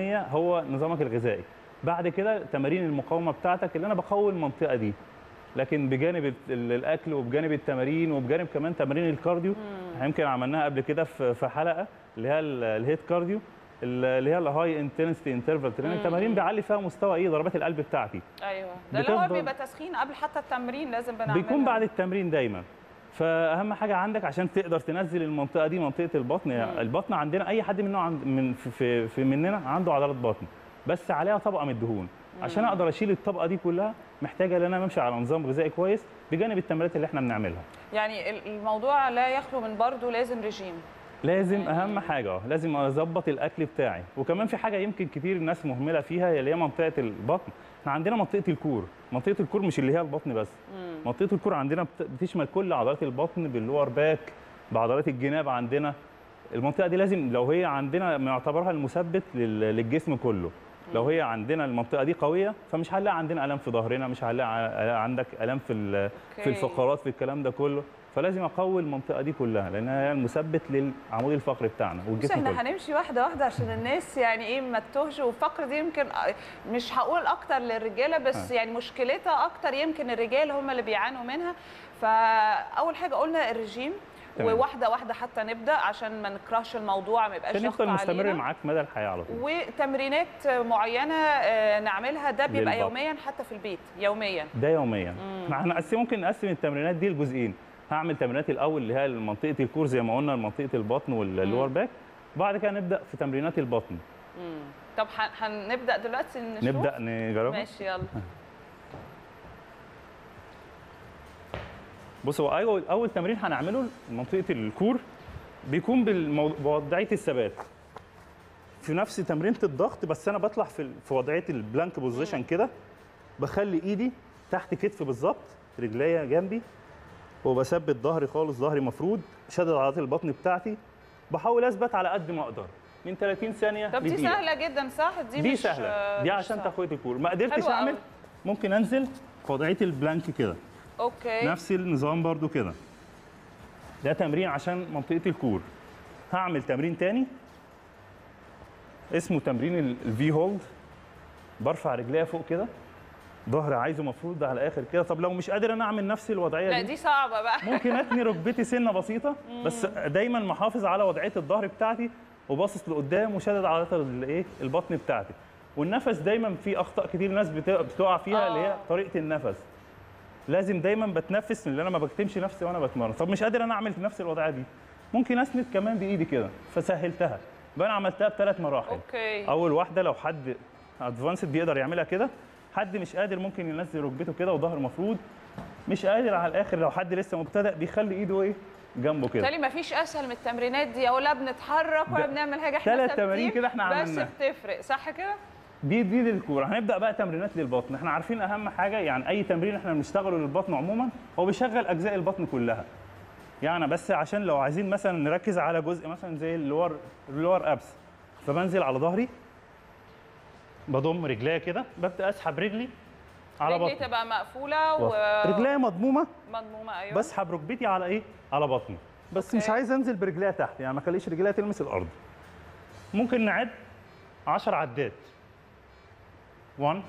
هو نظامك الغذائي بعد كده تمارين المقاومه بتاعتك اللي انا بقوي المنطقه دي لكن بجانب ال- ال- الاكل وبجانب التمارين وبجانب كمان تمارين الكارديو احنا يمكن عملناها قبل كده في في حلقه اللي هي ال- الهيت كارديو ال- اللي هي الهاي انتنسيتي انترفال تريننج تمارين بيعلي فيها مستوى ايه ضربات القلب بتاعتي ايوه ده اللي هو بتفضل- بيبقى تسخين قبل حتى التمرين لازم بنعملها بيكون بعد التمرين دايما فاهم حاجه عندك عشان تقدر تنزل المنطقه دي منطقه البطن يعني البطن عندنا اي حد منه عند من في, في, في مننا عنده عضلات بطن بس عليها طبقه من الدهون عشان اقدر اشيل الطبقه دي كلها محتاجه ان انا امشي على نظام غذائي كويس بجانب التمرينات اللي احنا بنعملها يعني ال- الموضوع لا يخلو من برضه لازم ريجيم لازم اهم حاجه اه لازم اظبط الاكل بتاعي وكمان في حاجه يمكن كتير الناس مهمله فيها هي اللي هي منطقه البطن احنا عندنا منطقه الكور منطقه الكور مش اللي هي البطن بس منطقه الكور عندنا بت- بتشمل كل عضلات البطن باللور باك بعضلات الجناب عندنا المنطقه دي لازم لو هي عندنا بنعتبرها المثبت لل- للجسم كله لو هي عندنا المنطقه دي قويه فمش هنلاقي عندنا الام في ظهرنا مش هنلاقي ع- عندك الام في ال- في أوكي. الفقرات في الكلام ده كله فلازم اقوي المنطقه دي كلها لانها هي المثبت للعمود الفقري بتاعنا بص والجسم احنا كله هنمشي واحده واحده عشان الناس يعني ايه ما تتوهش والفقر دي يمكن مش هقول اكتر للرجاله بس آه. يعني مشكلتها اكتر يمكن الرجال هم اللي بيعانوا منها فاول حاجه قلنا الرجيم تمام. وواحده واحده حتى نبدا عشان ما نكرهش الموضوع ما يبقاش عشان ضغط يفضل مستمر علينا. معاك مدى الحياه على طول وتمرينات معينه آه، نعملها ده بيبقى للبطن. يوميا حتى في البيت يوميا ده يوميا ما احنا نقسم ممكن نقسم التمرينات دي لجزئين هعمل تمرينات الاول اللي هي منطقه الكور زي ما قلنا منطقه البطن واللور باك بعد كده نبدا في تمرينات البطن مم. طب هن- هنبدا دلوقتي نشوف نبدا نجربها ماشي يلا بص هو اول اول تمرين هنعمله منطقه الكور بيكون بالمو... بوضعيه الثبات في نفس تمرينه الضغط بس انا بطلع في ال- في وضعيه البلانك بوزيشن كده بخلي ايدي تحت كتفي بالظبط رجليا جنبي وبثبت ظهري خالص ظهري مفرود شادد عضلات البطن بتاعتي بحاول اثبت على قد ما اقدر من 30 ثانيه طب دي لدقيقة. سهله جدا صح دي, دي مش سهله دي مش عشان صعبة. تقويه الكور ما قدرتش حلوة اعمل أوي. ممكن انزل في وضعيه البلانك كده اوكي نفس النظام برضو كده ده تمرين عشان منطقه الكور هعمل تمرين تاني اسمه تمرين الفي هولد برفع رجليا فوق كده ظهري عايزه مفروض على اخر كده طب لو مش قادر انا اعمل نفس الوضعيه لا دي دي صعبه بقى ممكن اتني ركبتي سنه بسيطه بس دايما محافظ على وضعيه الظهر بتاعتي وباصص لقدام وشادد عضلات الايه البطن بتاعتي والنفس دايما في اخطاء كتير ناس بت- بتقع فيها اللي هي آه. طريقه النفس لازم دايما بتنفس لان انا ما بكتمش نفسي وانا بتمرن طب مش قادر انا اعمل في نفس الوضعيه دي ممكن اسند كمان بايدي كده فسهلتها يبقى انا عملتها بثلاث مراحل اوكي اول واحده لو حد ادفانسد بيقدر يعملها كده حد مش قادر ممكن ينزل ركبته كده وظهر مفروض مش قادر على الاخر لو حد لسه مبتدئ بيخلي ايده ايه جنبه كده بالتالي مفيش اسهل من التمرينات دي ولا بنتحرك ولا ده بنعمل حاجه احنا تلات ثابتين، تمارين كده إحنا بس عملناها. بتفرق صح كده دي دي للكوره هنبدا بقى تمرينات للبطن احنا عارفين اهم حاجه يعني اي تمرين احنا بنشتغله للبطن عموما هو بيشغل اجزاء البطن كلها يعني بس عشان لو عايزين مثلا نركز على جزء مثلا زي اللور اللور ابس فبنزل على ظهري بضم رجليا كده ببدا اسحب رجلي على رجلي بطني تبقى مقفوله و رجليا مضمومه مضمومه ايوه بسحب ركبتي على ايه على بطني بس مش أوكي. عايز انزل برجليا تحت يعني ما اخليش رجليا تلمس الارض ممكن نعد 10 عدات 1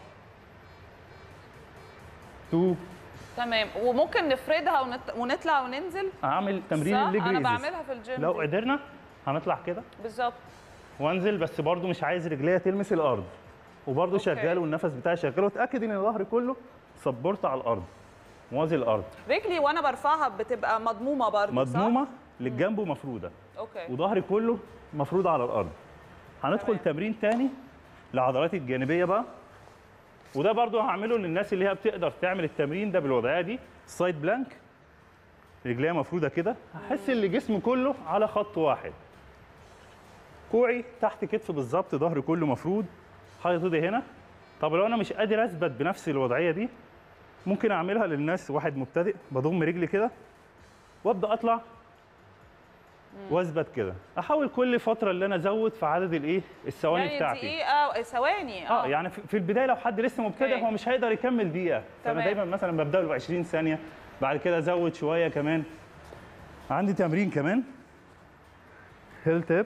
2 تمام وممكن نفردها ونط... ونطلع وننزل اعمل تمرين صح الليج انا ريزز بعملها في الجيم لو دي. قدرنا هنطلع كده بالظبط وانزل بس برضو مش عايز رجليا تلمس الارض وبرضو أوكي. شغال والنفس بتاعي شغال واتاكد ان ظهري كله سبورت على الارض موازي الارض رجلي وانا برفعها بتبقى مضمومه برضه مضمومه للجنب ومفروده صح؟ اوكي وظهري كله مفروض على الارض هندخل تمام. تمرين تاني للعضلات الجانبيه بقى وده برضو هعمله للناس اللي هي بتقدر تعمل التمرين ده بالوضعيه دي سايد بلانك رجليا مفروده كده هحس ان جسمي كله على خط واحد كوعي تحت كتفي بالظبط ظهري كله مفرود حاطط ايدي هنا طب لو انا مش قادر اثبت بنفس الوضعيه دي ممكن اعملها للناس واحد مبتدئ بضم رجلي كده وابدا اطلع واثبت كده احاول كل فتره اللي انا ازود في عدد الايه الثواني يعني بتاعتي دقيقه ثواني اه يعني في في البدايه لو حد لسه مبتدئ أوكي. هو مش هيقدر يكمل دقيقه فانا تمام. دايما مثلا ببدا له ب 20 ثانيه بعد كده ازود شويه كمان عندي تمرين كمان هيل تيب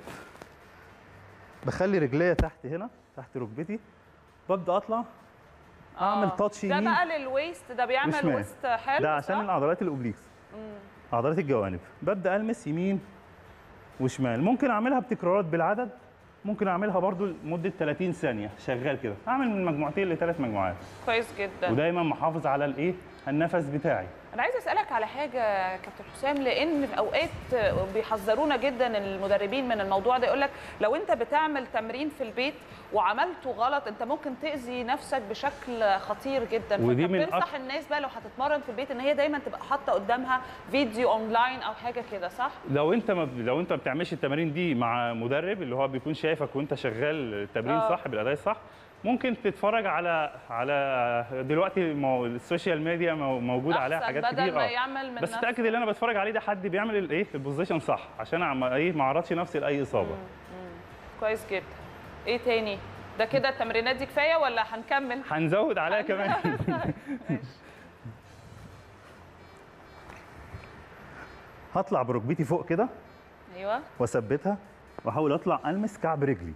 بخلي رجليا تحت هنا تحت ركبتي ببدا اطلع اعمل آه. تاتش ده يمين بقى للويست ده بيعمل وشمال. ويست حلو ده عشان صح؟ العضلات الاوبليكس عضلات الجوانب ببدا المس يمين وشمال ممكن اعملها بتكرارات بالعدد ممكن اعملها برضو لمده 30 ثانيه شغال كده اعمل من مجموعتين لثلاث مجموعات كويس جدا ودايما محافظ على الايه النفس بتاعي انا عايزه اسالك على حاجه يا كابتن حسام لان في اوقات بيحذرونا جدا المدربين من الموضوع ده يقول لك لو انت بتعمل تمرين في البيت وعملته غلط انت ممكن تاذي نفسك بشكل خطير جدا ودي فأنت من بتنصح الناس بقى لو هتتمرن في البيت ان هي دايما تبقى حاطه قدامها فيديو اونلاين او حاجه كده صح لو انت ما لو انت ما بتعملش التمارين دي مع مدرب اللي هو بيكون شايفك وانت شغال التمرين آه. صح بالاداء الصح ممكن تتفرج على على دلوقتي مو- السوشيال ميديا مو- موجود عليها أحسن حاجات بدل كتير ما اه يعمل من بس نفسه. اتاكد ان انا بتفرج عليه ده حد بيعمل الايه البوزيشن صح عشان أعم- ايه ما اعرضش نفسي لاي اصابه كويس جدا ايه تاني ده كده التمرينات دي كفايه ولا هنكمل هنزود عليها كمان هطلع بركبتي فوق كده ايوه واثبتها واحاول اطلع المس كعب رجلي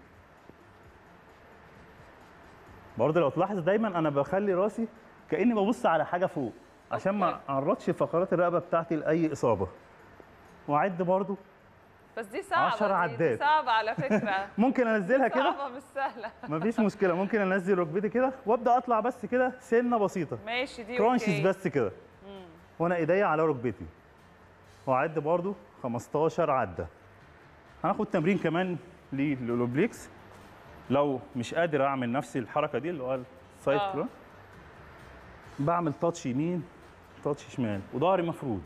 برضه لو تلاحظ دايما انا بخلي راسي كاني ببص على حاجه فوق عشان ما أوكي. اعرضش فقرات الرقبه بتاعتي لاي اصابه واعد برضه بس دي صعبه عشر دي- دي عدات. صعبه على فكره ممكن انزلها كده صعبه مش سهله مفيش مشكله ممكن انزل ركبتي كده وابدا اطلع بس كده سنه بسيطه ماشي دي كرانشز اوكي بس كده وانا ايديا على ركبتي واعد برضو 15 عده هناخد تمرين كمان للاولوبليكس لو مش قادر اعمل نفس الحركه دي اللي هو السايد آه. كده بعمل تاتش يمين تاتش شمال وظهري مفرود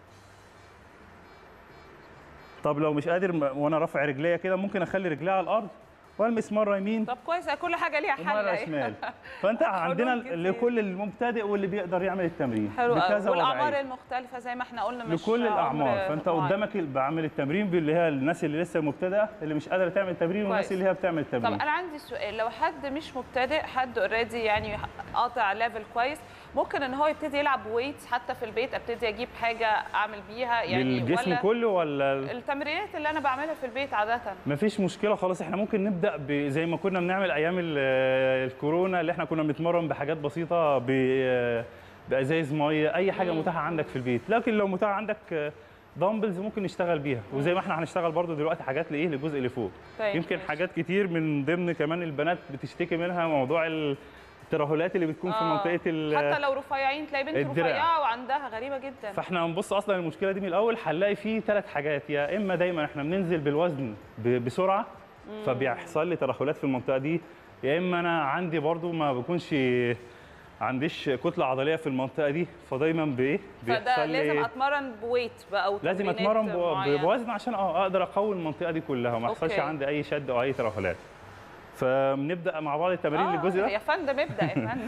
طب لو مش قادر م- وانا رافع رجليا كده ممكن اخلي رجليا على الارض والمس مره يمين طب كويس كل حاجه ليها حل ومره أهي. شمال فانت عندنا كتير. لكل المبتدئ واللي بيقدر يعمل التمرين حلو قوي بكذا والاعمار وضعية. المختلفه زي ما احنا قلنا مش لكل عمر الاعمار فانت معين. قدامك ال- بعمل التمرين اللي هي الناس اللي لسه مبتدئه اللي مش قادره تعمل تمرين والناس كويس. اللي هي بتعمل طب تمرين انا عندي سؤال لو حد مش مبتدئ حد اوريدي يعني قاطع ليفل كويس ممكن ان هو يبتدي يلعب ويتس حتى في البيت ابتدي اجيب حاجه اعمل بيها يعني للجسم ولا كله ولا التمرينات اللي انا بعملها في البيت عاده مفيش مشكله خلاص احنا ممكن نبدا ب- زي ما كنا بنعمل ايام ال- الكورونا اللي احنا كنا بنتمرن بحاجات بسيطه ب- بازايز ميه اي حاجه متاحه عندك في البيت لكن لو متاح عندك دامبلز ممكن نشتغل بيها وزي ما احنا هنشتغل برضو دلوقتي حاجات لايه للجزء اللي فوق طيب يمكن ماشي. حاجات كتير من ضمن كمان البنات بتشتكي منها موضوع الترهلات اللي بتكون في آه. منطقه ال- حتى لو رفيعين تلاقي بنت الدراع. رفيعه وعندها غريبه جدا فاحنا هنبص اصلا المشكله دي من الاول هنلاقي فيه ثلاث حاجات يا اما دايما احنا بننزل بالوزن ب- بسرعه فبيحصل لي ترهلات في المنطقه دي يا اما انا عندي برضو ما بكونش عنديش كتله عضليه في المنطقه دي فدايما بايه فده بيحصل لازم لي اتمرن بويت بقى لازم وتمرينات اتمرن بو- معينة. بوزن عشان اه اقدر اقوي المنطقه دي كلها وما يحصلش أوكي. عندي اي شد او اي ترهلات فبنبدا مع بعض التمارين آه، للجزء ده يا فندم ابدا يا فندم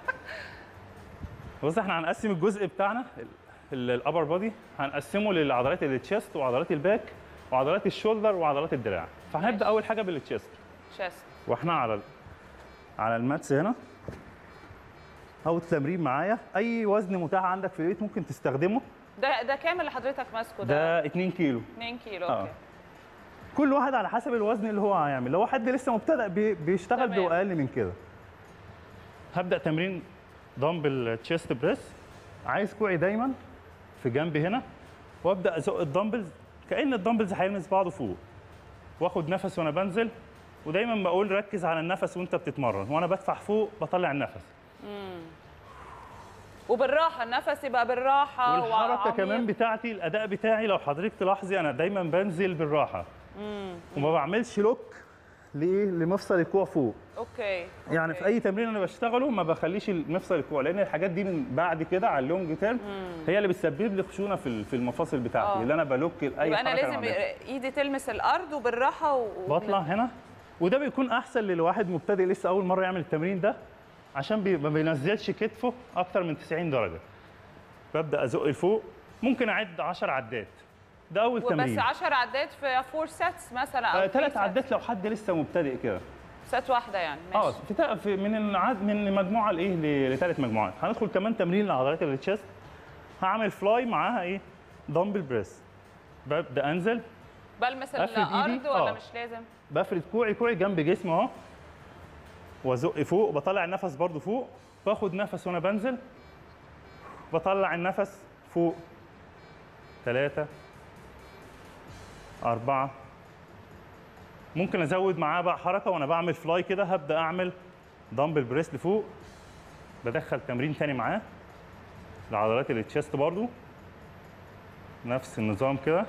بص احنا هنقسم الجزء بتاعنا الابر بودي هنقسمه للعضلات التشيست وعضلات الباك وعضلات الشولدر وعضلات الدراع فهنبدا ماشي. اول حاجه بالتشيست شاست واحنا على ال- على الماتس هنا اول تمرين معايا اي وزن متاح عندك في البيت ممكن تستخدمه ده ده كام اللي حضرتك ماسكه ده ده 2 كيلو 2 كيلو آه. اوكي كل واحد على حسب الوزن اللي هو هيعمل لو حد لسه مبتدئ بي- بيشتغل تمام. باقل من كده هبدا تمرين دمبل تشيست بريس عايز كوعي دايما في جنبي هنا وابدا ازق الدمبلز كان الدمبلز هيلمس بعضه فوق واخد نفس وانا بنزل ودايما بقول ركز على النفس وانت بتتمرن وانا بدفع فوق بطلع النفس وبالراحه النفس يبقى بالراحه والحركه وعميق. كمان بتاعتي الاداء بتاعي لو حضرتك تلاحظي انا دايما بنزل بالراحه وما بعملش لوك لايه لمفصل الكوع فوق اوكي يعني أوكي. في اي تمرين انا بشتغله ما بخليش مفصل الكوع لان الحاجات دي من بعد كده على اللونج تيرم هي اللي بتسبب لي خشونه في ال- في المفاصل بتاعتي آه. اللي انا بلوك اي يبقى انا حركة لازم بعملها. ايدي تلمس الارض وبالراحه و... بطلع هنا وده بيكون احسن للواحد مبتدئ لسه اول مره يعمل التمرين ده عشان بي ما بينزلش كتفه اكتر من 90 درجه ببدا ازق لفوق ممكن اعد 10 عدات ده اول وبس تمرين 10 عدات في فور سيتس مثلا او ثلاث عدات لو حد لسه مبتدئ كده سيت واحده يعني اه ماشي في تا- في من العد من مجموعه لايه لثلاث مجموعات هندخل كمان تمرين لعضلات التشيست هعمل فلاي معاها ايه دمبل بريس ببدا انزل بلمس أفرد إيدي؟ الارض ولا آه. مش لازم بفرد كوعي كوعي جنب جسمي اهو وازق فوق بطلع النفس برضو فوق باخد نفس وانا بنزل بطلع النفس فوق ثلاثة أربعة ممكن أزود معاه بقى حركة وأنا بعمل فلاي كده هبدأ أعمل دمبل بريس لفوق بدخل تمرين تاني معاه لعضلات التشيست برضو نفس النظام كده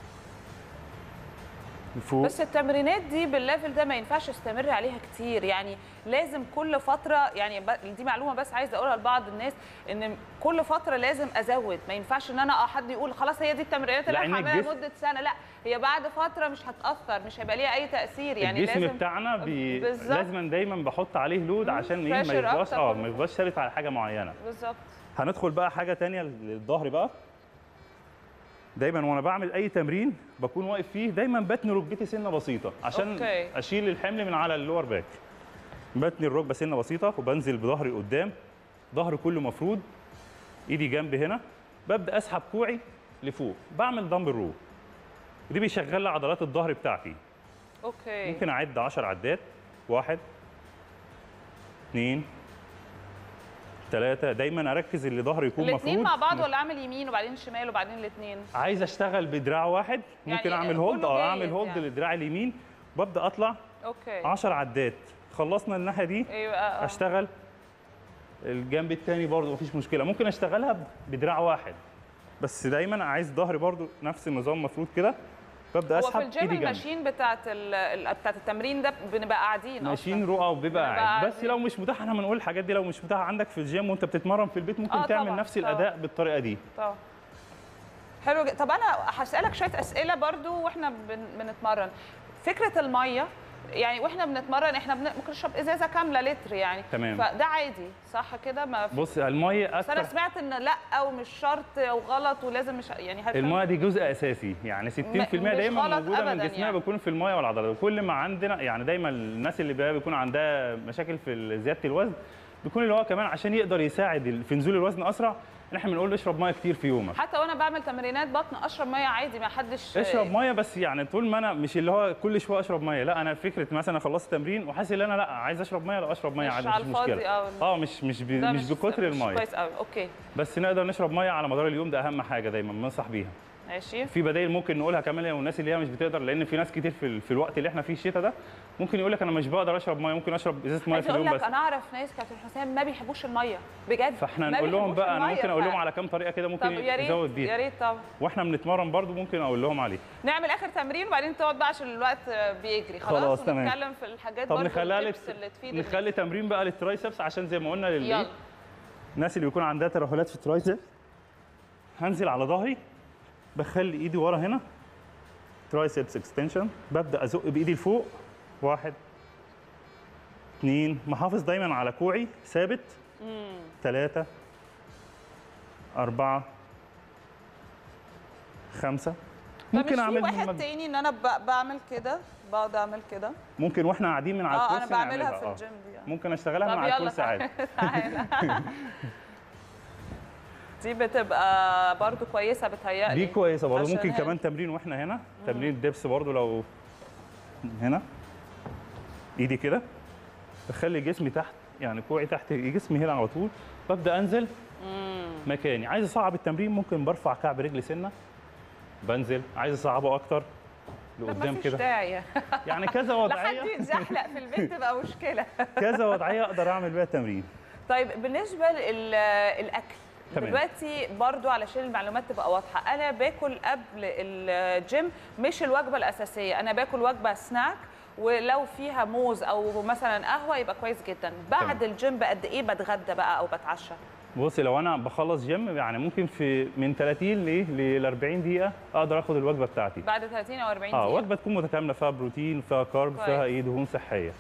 لفوق بس التمرينات دي بالليفل ده ما ينفعش استمر عليها كتير يعني لازم كل فتره يعني ب- دي معلومه بس عايزه اقولها لبعض الناس ان كل فتره لازم ازود ما ينفعش ان انا اه حد يقول خلاص هي دي التمرينات اللي لا، انا إن هعملها الجسم- لمده سنه لا هي بعد فتره مش هتاثر مش هيبقى ليها اي تاثير يعني الجسم لازم بتاعنا بي... بالظبط. لازم دايما بحط عليه لود عشان ايه ما pressure يبقاش أكتر اه كل ما يبقاش ثابت على حاجه معينه بالظبط هندخل بقى حاجه تانية للظهر بقى دايما وانا بعمل اي تمرين بكون واقف فيه دايما بتني ركبتي سنه بسيطه عشان أوكي. اشيل الحمل من على اللور باك بتني الركبه سنه بسيطه وبنزل بظهري قدام ظهري كله مفرود ايدي جنبي هنا ببدا اسحب كوعي لفوق بعمل دمبل رو ودي بيشغل لي عضلات الظهر بتاعتي اوكي ممكن اعد 10 عدات واحد اثنين ثلاثة دايما اركز اللي ظهري يكون الاثنين مفروض مع بعض ولا اعمل يمين وبعدين شمال وبعدين الاثنين عايز اشتغل بدراع واحد ممكن يعني اعمل هولد كله اه جايز اعمل هولد يعني. للدراع اليمين وابدا اطلع اوكي 10 عدات خلصنا الناحيه دي ايوه آه. اشتغل الجنب الثاني برضه مفيش مشكله ممكن اشتغلها ب- بدراع واحد بس دايما عايز ظهري برضه نفس النظام مفروض كده ببدا هو في اسحب الجيم ايدي جنب الماشين بتاعت ال- ال- بتاعت التمرين ده بنبقى قاعدين ماشيين أصلاً. رؤى وبيبقى بنبقى قاعد بس قاعدين. لو مش متاح احنا بنقول الحاجات دي لو مش متاحه عندك في الجيم وانت بتتمرن في البيت ممكن آه تعمل طبعاً، نفس طبعاً. الاداء بالطريقه دي طبعا حلو جدا طب انا هسالك شويه اسئله برضو واحنا بن... بنتمرن فكره الميه يعني واحنا بنتمرن احنا بن... ممكن نشرب ازازه كامله لتر يعني تمام. فده عادي صح كده ما في... بص الميه بس انا اكتر سمعت ان لا ومش شرط وغلط ولازم مش يعني هل الميه دي جزء اساسي يعني 60% مش دايما غلط موجوده من أبداً جسمنا يعني. بيكون في الميه والعضلات وكل ما عندنا يعني دايما الناس اللي بقى بيكون عندها مشاكل في زياده الوزن بيكون اللي هو كمان عشان يقدر يساعد ال- في نزول الوزن اسرع ان احنا بنقول له اشرب ميه كتير في يومك حتى وانا بعمل تمرينات بطن اشرب ميه عادي ما حدش اشرب ميه بس يعني طول ما انا مش اللي هو كل شويه اشرب ميه لا انا فكره مثلا خلصت تمرين وحاسس ان انا لا عايز اشرب ميه لا اشرب ميه مش عادي على مش الفاضي مشكله أو- اه مش مش ب... ده مش بكتر مش الميه كويس قوي اوكي بس نقدر نشرب ميه على مدار اليوم ده اهم حاجه دايما بننصح بيها ماشي في بدائل ممكن نقولها كمان للناس اللي هي مش بتقدر لان في ناس كتير في, ال- في الوقت اللي احنا فيه الشتاء ده ممكن يقول لك انا مش بقدر اشرب ميه ممكن اشرب ازازه ميه عايز في اقول اليوم لك بس انا اعرف ناس كابتن حسام ما بيحبوش الميه بجد فاحنا ما نقول لهم بيحبوش بقى انا المية، ممكن اقول لهم ف- على كام طريقه كده طب ممكن يا ريت نزود يا بيها ريت طبعا واحنا بنتمرن برضو ممكن اقول لهم عليه نعمل اخر تمرين وبعدين تقعد بقى عشان الوقت بيجري خلاص, خلاص، تمام. ونتكلم في الحاجات طب برضو نخليها التبس لت... اللي تفيد الناس. نخلي تمرين بقى للترايسبس عشان زي ما قلنا لل يلا الناس اللي بيكون عندها ترهلات في الترايسبس هنزل على ظهري بخلي ايدي ورا هنا ترايسبس اكستنشن ببدا ازق بايدي لفوق واحد اثنين محافظ دايما على كوعي ثابت ثلاثة أربعة خمسة ممكن ممكن أعمل في واحد من- تاني ان انا ب- بعمل كده بقعد اعمل كده ممكن واحنا قاعدين من على اه انا الكرسي بعملها نعملها، في آه. الجيم دي يعني. ممكن اشتغلها طب من على يلا الكرسي عادي تعالى دي بتبقى برضو كويسه بتهيألي دي كويسه برضه عشان ممكن هي- كمان تمرين واحنا هنا تمرين الدبس برضه لو هنا ايدي كده بخلي جسمي تحت يعني كوعي تحت جسمي هنا على طول ببدا انزل مكاني عايز اصعب التمرين ممكن برفع كعب رجلي سنه بنزل عايز اصعبه اكتر لا لقدام مفيش كده داعي يعني كذا لحد وضعيه يتزحلق في البيت تبقى مشكله كذا وضعيه اقدر اعمل بيها التمرين طيب بالنسبه للاكل تمام. دلوقتي برضو علشان المعلومات تبقى واضحه انا باكل قبل الجيم مش الوجبه الاساسيه انا باكل وجبه سناك ولو فيها موز او مثلا قهوه يبقى كويس جدا بعد تمام. الجيم بقد ايه بتغدى بقى او بتعشى بصي لو انا بخلص جيم يعني ممكن في من 30 ل 40 دقيقه اقدر اخد الوجبه بتاعتي بعد 30 او 40 اه دقيقه وجبه تكون متكامله فيها بروتين فيها كارب كويس. فيها ايه دهون صحيه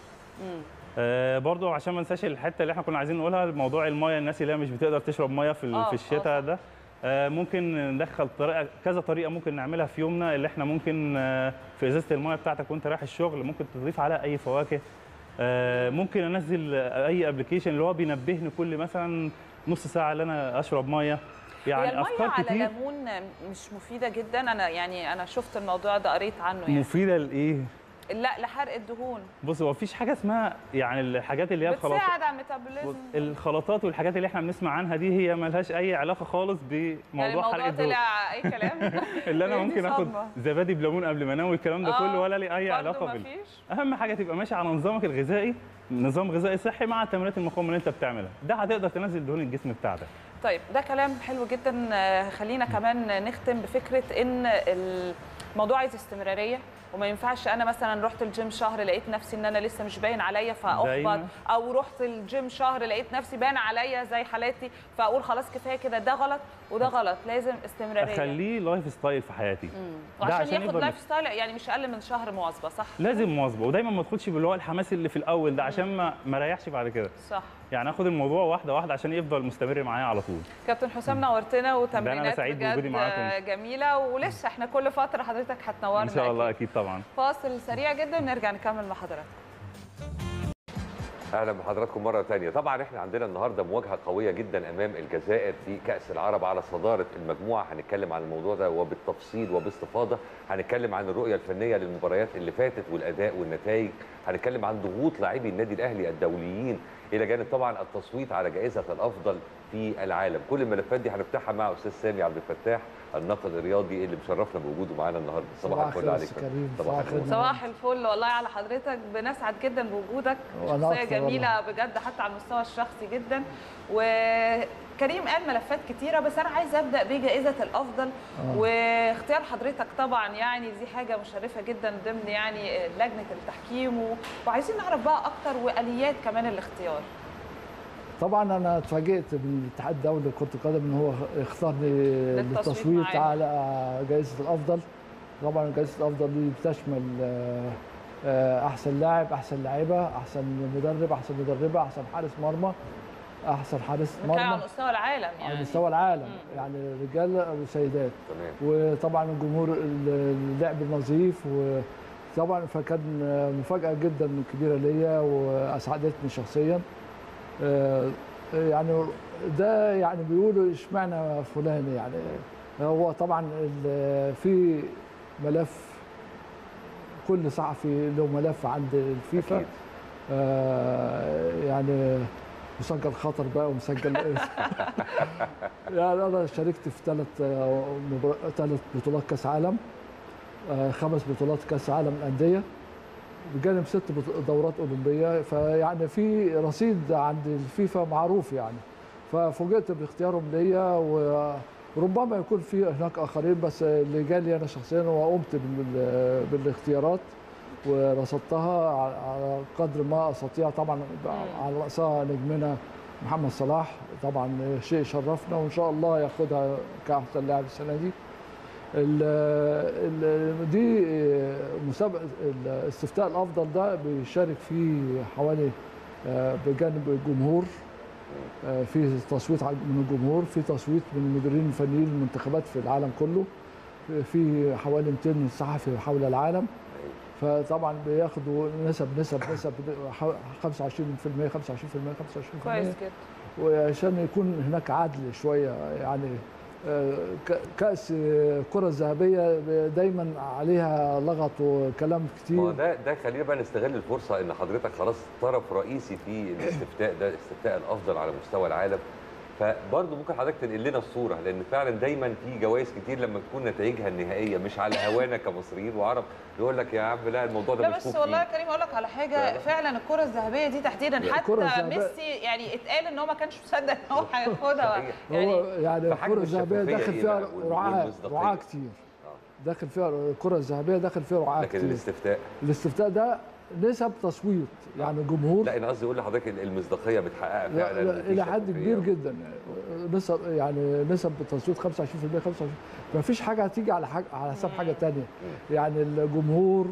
آه برضو عشان ما ننساش الحته اللي احنا كنا عايزين نقولها موضوع الميه الناس اللي هي مش بتقدر تشرب ميه في ال- آه، في آه، الشتاء ده آه ممكن ندخل طريقه كذا طريقه ممكن نعملها في يومنا اللي احنا ممكن آه في ازازه الميه بتاعتك وانت رايح الشغل ممكن تضيف عليها اي فواكه آه ممكن انزل اي ابلكيشن اللي هو بينبهني كل مثلا نص ساعه اللي انا اشرب ميه هي يعني الميه افكار على كتير ليمون مش مفيده جدا انا يعني انا شفت الموضوع ده قريت عنه يعني مفيده لايه لا لحرق الدهون بص هو مفيش حاجه اسمها يعني الحاجات اللي هي الخلاطات بتساعد على الميتابوليزم الخلطات والحاجات اللي احنا بنسمع عنها دي هي ملهاش اي علاقه خالص يعني بموضوع حرق الموضوع الدهون طلع اي كلام اللي انا دي ممكن اخد صدمة. زبادي بليمون قبل ما انام والكلام ده آه، كله ولا ليه اي برضه علاقه بال مفيش؟ اهم حاجه تبقى ماشي على نظامك الغذائي نظام غذائي صحي مع التمرينات المقاومه اللي انت بتعملها ده هتقدر تنزل دهون الجسم بتاعتك طيب ده كلام حلو جدا آه، خلينا كمان نختم بفكره ان الموضوع عايز استمراريه وما ينفعش انا مثلا رحت الجيم شهر لقيت نفسي ان انا لسه مش باين عليا فاحبط دايما. او رحت الجيم شهر لقيت نفسي باين عليا زي حالاتي فاقول خلاص كفايه كده ده غلط وده غلط لازم استمراريه اخليه لايف ستايل في حياتي وعشان عشان ياخد يفضل لايف ستايل يعني مش اقل من شهر مواظبه صح لازم مواظبه ودايما ما تدخلش باللي هو الحماس اللي في الاول ده عشان ما ما ريحش بعد كده صح يعني اخد الموضوع واحده واحده عشان يفضل مستمر معايا على طول كابتن حسام نورتنا وتمرينات سعيد بجد بوجودي معاكم. جميله ولسه احنا كل فتره حضرتك هتنورنا ان شاء الله أكيد. اكيد طبعا فاصل سريع جدا ونرجع نكمل مع حضراتكم اهلا بحضراتكم مره ثانيه طبعا احنا عندنا النهارده مواجهه قويه جدا امام الجزائر في كاس العرب على صداره المجموعه هنتكلم عن الموضوع ده وبالتفصيل وباستفاضه هنتكلم عن الرؤيه الفنيه للمباريات اللي فاتت والاداء والنتائج هنتكلم عن ضغوط لاعبي النادي الاهلي الدوليين الى جانب طبعا التصويت على جائزه الافضل في العالم كل الملفات دي هنفتحها مع استاذ سامي عبد الفتاح الناقد الرياضي اللي مشرفنا بوجوده معانا النهارده صباح الفل عليك أستاذ كريم. صباح صباح الفل الخير. صباح الفل والله على حضرتك بنسعد جدا بوجودك وأنا شخصيه أكتر جميله بجد حتى على المستوى الشخصي جدا وكريم قال ملفات كتيره بس انا عايزه ابدا بجائزه الافضل واختيار حضرتك طبعا يعني دي حاجه مشرفه جدا ضمن يعني لجنه التحكيم و- وعايزين نعرف بقى اكتر واليات كمان الاختيار طبعا انا اتفاجئت بالاتحاد الدولي لكره القدم ان هو اختارني للتصويت للتصويت معانا. على جائزه الافضل طبعا جائزه الافضل دي بتشمل آه، آه، احسن لاعب احسن لاعيبه احسن مدرب احسن مدربه احسن حارس مرمى احسن حارس بنتكلم على مرمى مستوى العالم على يعني مستوى العالم مم. يعني رجال وسيدات تمام وطبعا الجمهور اللعب النظيف وطبعا فكان مفاجاه جدا كبيره ليا واسعدتني شخصيا آه، يعني ده يعني بيقولوا اشمعنى فلان يعني هو طبعا ال- في ملف كل صحفي له ملف عند الفيفا أكيد. آه، يعني مسجل خطر بقى ومسجل يعني انا شاركت في ثلاث ثلاث بطولات كاس عالم آه، خمس بطولات كاس عالم الانديه بجانب ست بط- دورات اولمبيه فيعني في رصيد عند الفيفا معروف يعني ففوجئت باختيارهم ليا و- وربما يكون في هناك اخرين بس اللي جالي انا شخصيا وقمت بال- بالاختيارات ورصدتها على على قدر ما استطيع طبعا على راسها نجمنا محمد صلاح طبعا شيء شرفنا وان شاء الله ياخدها كاحسن لاعب السنه دي ال ال دي مسابقه الاستفتاء الافضل ده بيشارك فيه حوالي آه، بجانب الجمهور آه، في تصويت عن- من الجمهور في تصويت من المديرين الفنيين للمنتخبات في العالم كله في- في حوالي 200 صحفي حول العالم فطبعا بياخدوا نسب نسب نسب 25% 25% 25% كويس كده وعشان يكون هناك عدل شويه يعني آه، ك- كأس الكرة الذهبية دايما عليها لغط وكلام ما هو كتير ده ده خلينا بقى نستغل الفرصه ان حضرتك خلاص طرف رئيسي في الاستفتاء ده الاستفتاء الافضل على مستوى العالم فبرضه ممكن حضرتك تنقل لنا الصوره لان فعلا دايما في جوائز كتير لما تكون نتائجها النهائيه مش على هوانا كمصريين وعرب يقول لك يا عم لا الموضوع ده لا مش بس والله يا كريم اقول لك على حاجه فعلا الكره الذهبيه دي تحديدا لا، حتى الكرة الذهبية- ميسي يعني اتقال ان هو ما كانش مصدق ان هو هياخدها صحيح. هو يعني يعني فحجم الكرة الذهبية الشفافية داخل إيه فيها بقى وال- رعاة والمصداقية؟ رعاة كتير داخل فيها الكرة الذهبية داخل فيها رعاة لكن كتير الاستفتاء الاستفتاء ده نسب تصويت يعني جمهور لا انا قصدي اقول لحضرتك المصداقيه متحققه لا فعلا لا وفي الى حد شفافية. كبير جدا نسب يعني نسب التصويت 25% 25 ما فيش حاجه هتيجي على حاجه على حساب حاجه تانية يعني الجمهور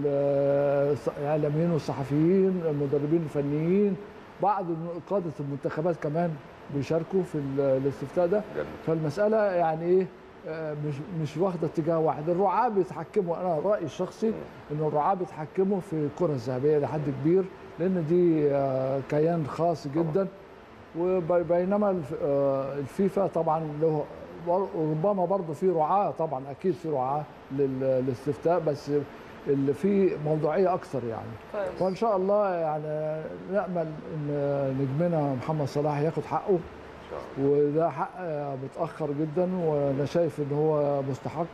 الاعلاميين والصحفيين المدربين الفنيين بعض قاده المنتخبات كمان بيشاركوا في ال- الاستفتاء ده جميل. فالمساله يعني ايه آه، مش مش واخده اتجاه واحد الرعاه بيتحكموا انا رايي الشخصي ان الرعاه بيتحكموا في الكره الذهبيه لحد كبير لان دي آه، كيان خاص جدا وبينما الف- آه، الفيفا طبعا له بر- ربما برضه في رعاه طبعا اكيد في رعاه لل- للاستفتاء بس اللي في موضوعيه اكثر يعني كويس وان شاء الله يعني نامل ان نجمنا محمد صلاح ياخد حقه إن شاء الله. وده حق متاخر جدا وانا شايف ان هو مستحق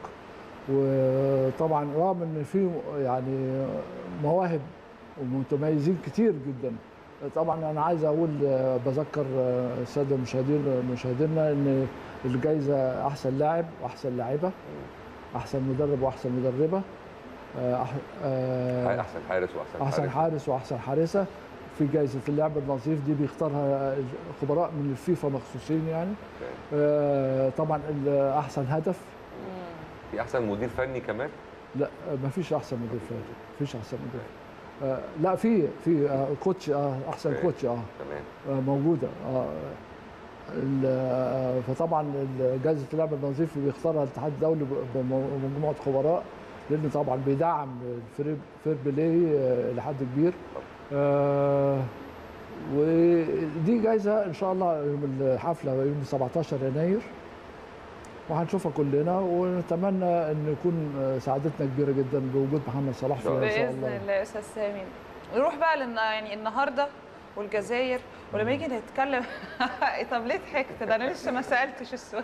وطبعا رغم ان في يعني مواهب ومتميزين كتير جدا طبعا انا عايز اقول بذكر الساده المشاهدين مشاهدينا ان الجائزه احسن لاعب واحسن لاعبه احسن مدرب واحسن مدربه أح- آه، احسن حارس واحسن احسن حارس واحسن حارسه في جائزه اللعب النظيف دي بيختارها خبراء من الفيفا مخصوصين يعني آه، طبعا ال- احسن هدف في احسن مدير فني كمان لا ما فيش احسن مدير فني ما فيش احسن مدير آه، لا في في آه، كوتش آه، احسن أوكي. كوتش اه تمام آه، موجوده اه ال- آه، فطبعا ال- جائزه اللعب النظيف بيختارها الاتحاد الدولي ب- بمجموعه خبراء لان طبعا بيدعم الفريق فير بلاي آه، لحد كبير آه، ودي جايزه ان شاء الله يوم الحفله يوم 17 يناير وهنشوفها كلنا ونتمنى ان يكون سعادتنا كبيره جدا بوجود محمد صلاح فيها ان شاء باذن الله الله يا استاذ سامي نروح بقى لان يعني النهارده والجزائر ولما يجي نتكلم طب ليه ضحكت ده انا لسه ما سالتش السؤال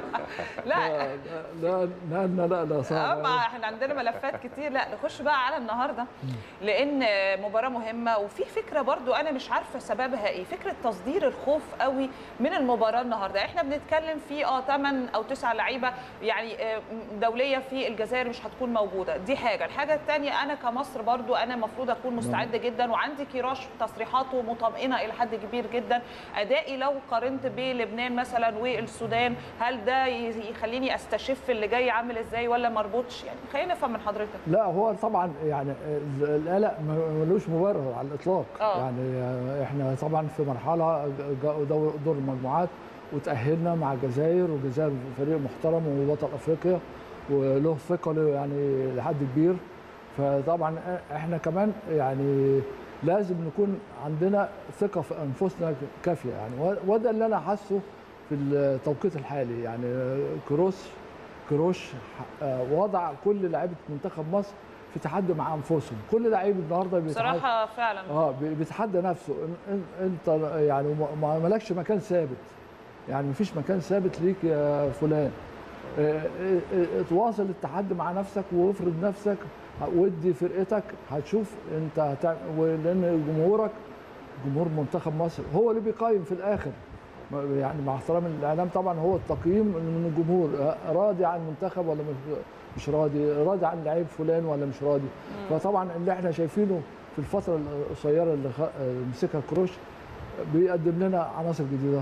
لا لا لا لا لا لا اه صعب ما احنا عندنا ملفات كتير لا نخش بقى على النهارده لان مباراه مهمه وفي فكره برضو انا مش عارفه سببها ايه فكره تصدير الخوف قوي من المباراه النهارده احنا بنتكلم في اه 8 او 9 لعيبه يعني آه، دوليه في الجزائر مش هتكون موجوده دي حاجه الحاجه الثانيه انا كمصر برضو انا المفروض اكون مستعده جدا وعندي كيراش تصريحاته مطمئنه الى حد كبير جدا ادائي لو قارنت بلبنان مثلا والسودان هل ده يخليني استشف اللي جاي عامل ازاي ولا مربوطش يعني خلينا نفهم من حضرتك لا هو طبعا يعني القلق ملوش مبرر على الاطلاق آه. يعني احنا طبعا في مرحله جاء دور دور المجموعات وتاهلنا مع الجزائر والجزائر فريق محترم وبطل افريقيا وله ثقه له يعني لحد كبير فطبعا احنا كمان يعني لازم نكون عندنا ثقه في انفسنا كافيه يعني وده اللي انا حاسه في التوقيت الحالي يعني كروس كروش آه، وضع كل لعيبه منتخب مصر في تحدي مع انفسهم كل لعيب النهارده بيتحدى بصراحه فعلا اه بي- بيتحدى نفسه إن- إن- انت يعني ما- ما مالكش مكان ثابت يعني مفيش مكان ثابت ليك يا فلان آه، آه، آه، تواصل التحدي مع نفسك وافرض نفسك ودي فرقتك هتشوف انت هتعمل ولان جمهورك جمهور منتخب مصر هو اللي بيقيم في الاخر ما- يعني مع احترام الاعلام طبعا هو التقييم من الجمهور آه، راضي عن المنتخب ولا مش مش راضي راضي عن لعيب فلان ولا مش راضي فطبعا اللي احنا شايفينه في الفتره القصيره اللي خ- آه، مسكها كروش بيقدم لنا عناصر جديده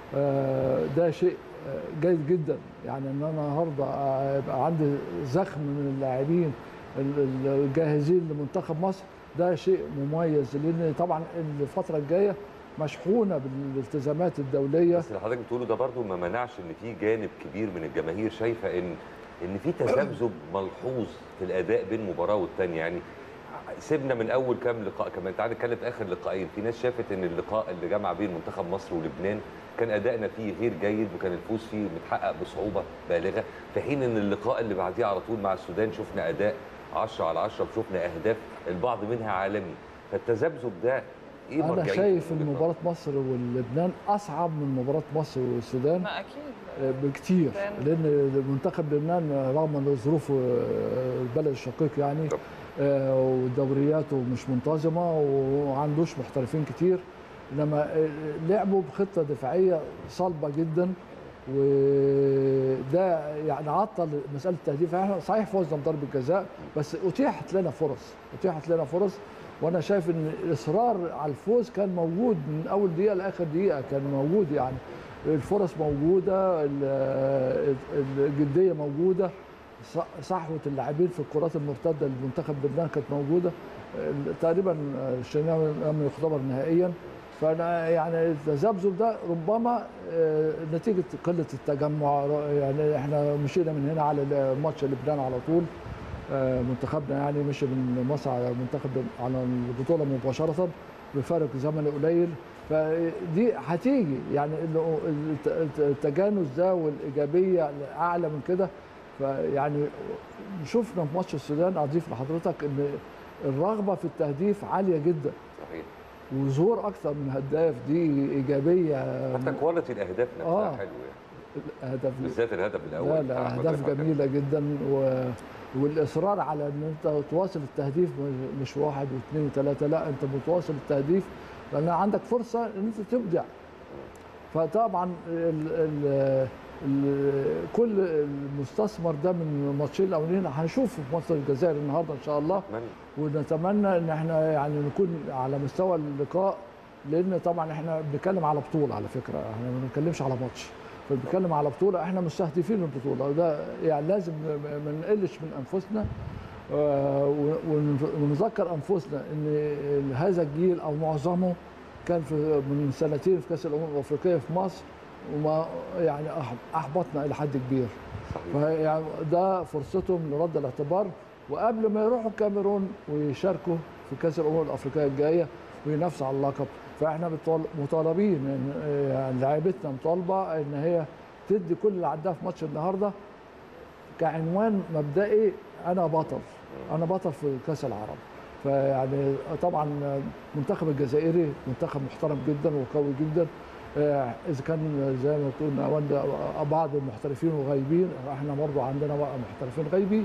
آه، ده شيء آه، جيد جدا يعني ان انا النهارده آه، يبقى عندي زخم من اللاعبين ال- ال- الجاهزين لمنتخب مصر ده شيء مميز لان طبعا الفتره الجايه مشحونه بالالتزامات الدوليه بس اللي حضرتك بتقوله ده برضو ما منعش ان في جانب كبير من الجماهير شايفه ان ان في تذبذب ملحوظ في الاداء بين مباراه والتانيه يعني سيبنا من اول كام لقاء كمان تعال نتكلم في اخر لقاءين في ناس شافت ان اللقاء اللي جمع بين منتخب مصر ولبنان كان ادائنا فيه غير جيد وكان الفوز فيه متحقق بصعوبه بالغه في حين ان اللقاء اللي بعديه على طول مع السودان شفنا اداء 10 على 10 وشفنا اهداف البعض منها عالمي فالتذبذب ده ايه انا مرجعيته شايف في ان وجهة مباراه مصر واللبنان اصعب من مباراه مصر والسودان ما اكيد بكتير لأن- لان منتخب لبنان رغم ان ظروفه آه، البلد الشقيق يعني طب. آه، ودورياته مش منتظمه وعندوش محترفين كتير انما آه، لعبوا بخطه دفاعيه صلبه جدا وده يعني عطل مساله التهديف احنا صحيح فوزنا بضربه جزاء بس اتيحت لنا فرص اتيحت لنا فرص وانا شايف ان الاصرار على الفوز كان موجود من اول دقيقه لاخر دقيقه كان موجود يعني الفرص موجوده ال- الجديه موجوده ص- صحوه اللاعبين في الكرات المرتده لمنتخب لبنان كانت موجوده ال- تقريبا الشناوي لم يختبر نهائيا فانا يعني التذبذب ده ربما آه، نتيجه قله التجمع يعني احنا مشينا من هنا على ماتش لبنان على طول آه، منتخبنا يعني مشي من مصر على منتخب على البطوله مباشره بفارق زمني قليل فدي هتيجي يعني إنه الت- الت- التجانس ده والايجابيه اعلى من كده فيعني شفنا في ماتش السودان اضيف لحضرتك ان الرغبه في التهديف عاليه جدا صحيح وظهور اكثر من هداف دي ايجابيه حتى كواليتي الاهداف نفسها آه. حلو يعني هدف بالذات الهدف الاول لا بتاع لا أحمد اهداف رفعت. جميله جدا و... والاصرار على ان انت تواصل التهديف مش- مش واحد واثنين وثلاثه لا انت بتواصل التهديف لان عندك فرصه ان انت تبدع فطبعا ال... ال... ال... كل المستثمر ده من الماتشين الاولين هنشوفه في مصر الجزائر النهارده ان شاء الله أتمنى. ونتمنى ان احنا يعني نكون على مستوى اللقاء لان طبعا احنا بنتكلم على بطوله على فكره احنا ما بنتكلمش على ماتش فبنتكلم على بطوله احنا مستهدفين البطوله وده يعني لازم ما نقلش من انفسنا آه، ون- ونذكر انفسنا ان هذا الجيل او معظمه كان في من سنتين في كاس الامم الافريقيه في مصر وما يعني أح- احبطنا الى حد كبير صحيح فيعني ده فرصتهم لرد الاعتبار وقبل ما يروحوا الكاميرون ويشاركوا في كاس الامم الافريقيه الجايه وينافسوا على اللقب فاحنا بتطال- مطالبين ان يعني لعيبتنا مطالبه ان هي تدي كل اللي عندها في ماتش النهارده كعنوان مبدئي انا بطل انا بطل في كاس العرب فيعني طبعا المنتخب الجزائري منتخب محترم جدا وقوي جدا آه، اذا كان زي ما بتقول نوال بعض المحترفين وغايبين احنا برضو عندنا بقى محترفين غايبين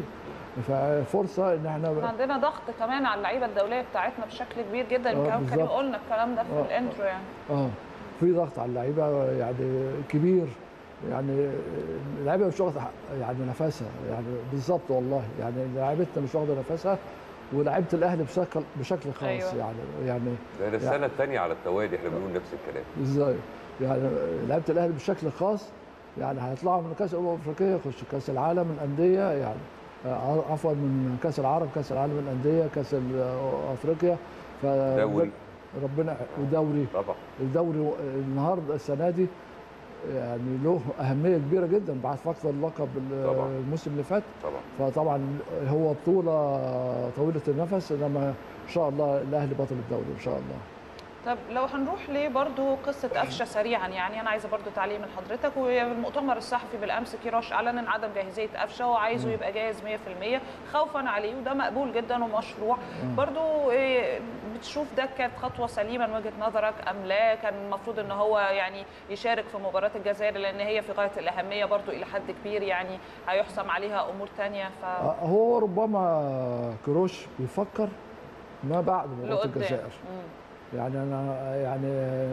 ففرصه ان احنا احنا عندنا ضغط كمان على اللعيبه الدوليه بتاعتنا بشكل كبير جدا آه، يمكن كريم بالظبط. قلنا الكلام ده في آه. الانترو يعني اه في ضغط على اللعيبه يعني كبير يعني اللعيبه مش واخده حق- يعني نفسها يعني بالظبط والله يعني لعيبتنا مش واخده نفسها ولعيبه الاهلي بشكل بشكل خاص أيوة. يعني يعني ده السنه الثانيه على التوالي احنا بنقول نفس الكلام ازاي يعني لعيبه الاهلي بشكل خاص يعني هيطلعوا من كاس الامم الافريقيه يخشوا كاس العالم الانديه يعني آه، عفوا من كاس العرب كاس العالم الانديه كاس ال- افريقيا ف دوري. ربنا ودوري طبعا الدوري النهارده السنه دي يعني له اهميه كبيره جدا بعد فقد اللقب ال- طبعا. الموسم اللي فات طبعا فطبعا هو بطوله طويله النفس انما ان شاء الله الاهلي بطل الدوري ان شاء الله طب لو هنروح ليه برضو قصة قفشة سريعا يعني أنا عايزة برضو تعليق من حضرتك والمؤتمر الصحفي بالأمس كيروش أعلن عن عدم جاهزية قفشة وعايزه يبقى جاهز 100% خوفا عليه وده مقبول جدا ومشروع برضو إيه، بتشوف ده كانت خطوة سليمة من وجهة نظرك أم لا كان المفروض أن هو يعني يشارك في مباراة الجزائر لأن هي في غاية الأهمية برضو إلى حد كبير يعني هيحسم عليها أمور تانية ف هو ربما كروش بيفكر ما بعد مباراه لقدام. الجزائر مم. يعني انا يعني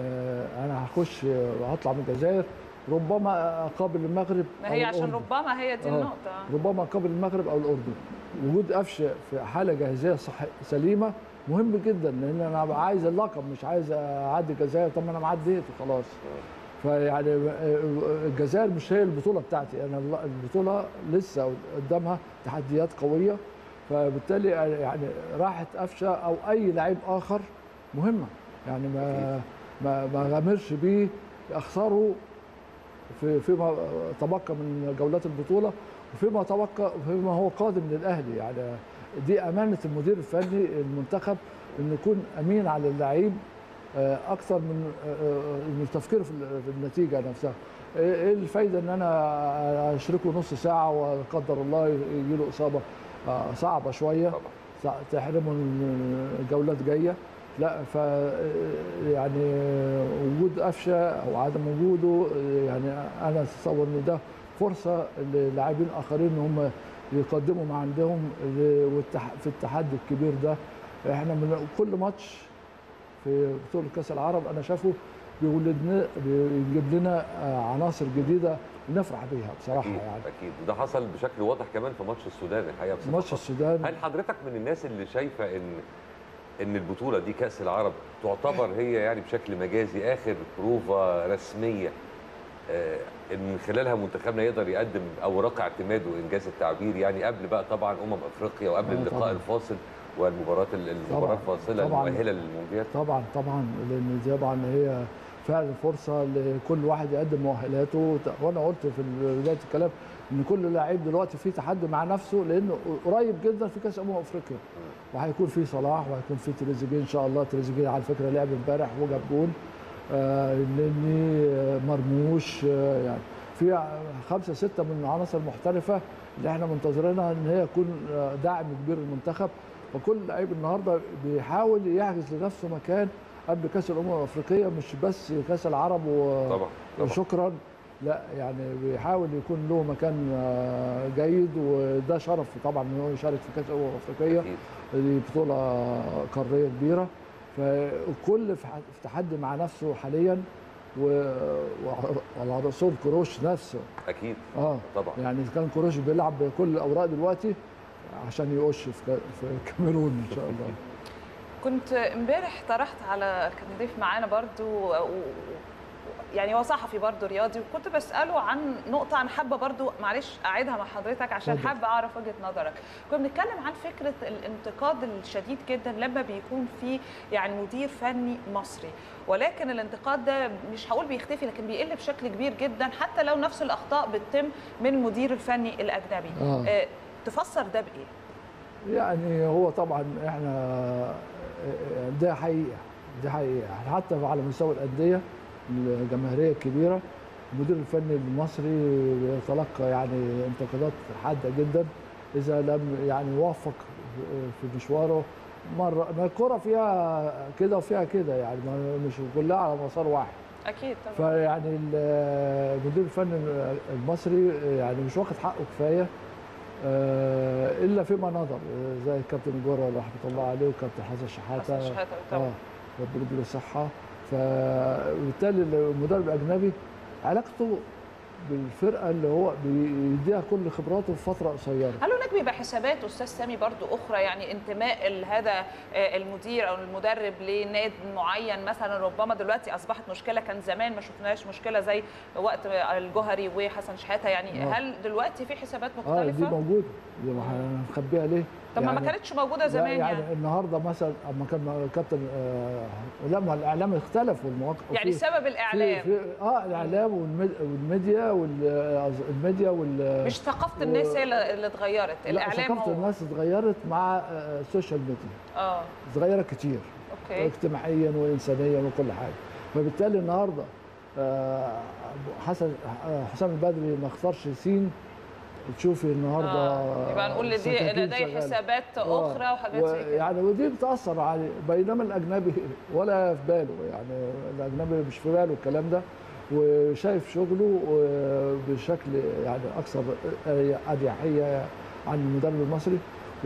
انا هخش وهطلع من الجزائر ربما اقابل المغرب ما أو هي عشان الأردن. ربما هي دي آه. النقطة ربما قبل المغرب او الاردن وجود قفشه في حاله جاهزيه صح سليمه مهم جدا لان انا بقى عايز اللقب مش عايز اعدي الجزائر طب ما انا معديت وخلاص فيعني الجزائر مش هي البطوله بتاعتي انا البطوله لسه قدامها تحديات قويه فبالتالي يعني راحه قفشه او اي لعيب اخر مهمه يعني ما ما ما غامرش بيه اخسره في فيما تبقى من جولات البطوله وفيما تبقى فيما هو قادم للاهلي يعني دي امانه المدير الفني المنتخب انه يكون امين على اللعيب آه، اكثر من آه، آه، من التفكير في ال- في النتيجه نفسها ايه إيه الفايده ان انا اشركه نص ساعه ولا قدر الله يجي له اصابه آه، صعبه شويه طبعا صع- تحرمه من الجولات جايه لا ف يعني وجود قفشه او عدم وجوده يعني انا اتصور ان ده فرصه للاعبين اخرين ان هم يقدموا ما عندهم ل- والتح- في التحدي الكبير ده احنا من كل ماتش في بطوله كاس العرب انا شايفه بيولدنا بيجيب لنا آه، عناصر جديده نفرح بيها بصراحه اكيد يعني اكيد وده حصل بشكل واضح كمان في ماتش السودان الحقيقه بصفة ماتش خاصة. السودان هل حضرتك من الناس اللي شايفه ان ان البطوله دي كاس العرب تعتبر هي يعني بشكل مجازي اخر بروفا رسميه آه، ان من خلالها منتخبنا يقدر يقدم اوراق اعتماده انجاز التعبير يعني قبل بقى طبعا امم افريقيا وقبل آه، اللقاء طبعاً. الفاصل والمباراه المباراه طبعاً، الفاصله طبعاً. المؤهله للمونديال طبعا طبعا لان دي طبعا هي فعلا فرصه لكل واحد يقدم مؤهلاته وانا قلت في بدايه الكلام ان كل لاعب دلوقتي في تحدي مع نفسه لانه قريب جدا في كاس امم افريقيا وهيكون في صلاح وهيكون في تريزيجيه ان شاء الله تريزيجيه على فكره لعب امبارح وجاب جون آه النني آه، مرموش آه يعني في خمسه سته من العناصر المحترفه اللي احنا منتظرينها ان هي تكون آه، داعم كبير للمنتخب وكل لعيب النهارده بيحاول يحجز لنفسه مكان قبل كاس الامم الافريقيه مش بس كاس العرب و... طبعا طبعا وشكرا لا يعني بيحاول يكون له مكان آه، جيد وده شرف طبعا ان هو يشارك في كاس الامم الافريقيه أكيد. دي بطوله قاريه كبيره فالكل في ح- في تحدي مع نفسه حاليا و- وع- وعلى رسول كروش نفسه اكيد اه طبعا يعني اذا كان كروش بيلعب بكل الاوراق دلوقتي عشان يقش في ك- في الكاميرون ان شاء الله كنت امبارح طرحت على كان ضيف معانا برضو و... و- يعني هو صحفي برضو رياضي وكنت بساله عن نقطه انا حابه برضو معلش اعيدها مع حضرتك عشان اتفضل. حابه اعرف وجهه نظرك كنا بنتكلم عن فكره الانتقاد الشديد جدا لما بيكون في يعني مدير فني مصري ولكن الانتقاد ده مش هقول بيختفي لكن بيقل بشكل كبير جدا حتى لو نفس الاخطاء بتتم من المدير الفني الاجنبي آه. آه، تفسر ده بايه يعني هو طبعا احنا ده حقيقه دي حقيقه حتى على مستوى الانديه الجماهيريه الكبيره المدير الفني المصري بيتلقى يعني انتقادات حاده جدا اذا لم يعني يوفق في مشواره مره ما الكره فيها كده وفيها كده يعني ما- مش كلها على مسار واحد اكيد طبعا فيعني ال- المدير الفني المصري يعني مش واخد حقه كفايه آه، الا فيما نظر آه، زي الكابتن جورة رحمه الله عليه والكابتن حسن شحاته حسن شحاتة طبعا. اه ربنا يديله الصحه فبالتالي المدرب الاجنبي علاقته بالفرقه اللي هو بيديها كل خبراته في فتره قصيره هل هناك بيبقى حسابات استاذ سامي برضو اخرى يعني انتماء هذا آه، المدير او المدرب لنادي معين مثلا ربما دلوقتي اصبحت مشكله كان زمان ما شفناش مشكله زي وقت الجوهري وحسن شحاته يعني آه. هل دلوقتي في حسابات اه دي مختلفه؟ موجوده دي ما هنخبيها ليه؟ طب ما ما كانتش موجوده لا، زمان يعني, يعني النهارده مثلا اما كان كابتن آه لا ما الاعلام اختلف والمواقع يعني في- سبب في الاعلام في اه الاعلام والميد- والميديا والميديا وال مش ثقافه الناس هي اللي اللي اتغيرت لا الاعلام ثقافه هو الناس اتغيرت مع آه، السوشيال ميديا اه اتغيرت كتير اوكي اجتماعيا وانسانيا وكل حاجه فبالتالي النهارده آه، حسن آه، حسام البدري ما اختارش سين تشوفي النهارده آه. يبقى نقول دي سكاكين لدي شغالة. حسابات آه. اخرى وحاجات زي كده يعني ودي بتاثر عليه بينما الاجنبي ولا في باله يعني الاجنبي مش في باله الكلام ده وشايف شغله بشكل يعني اكثر اريحيه عن المدرب المصري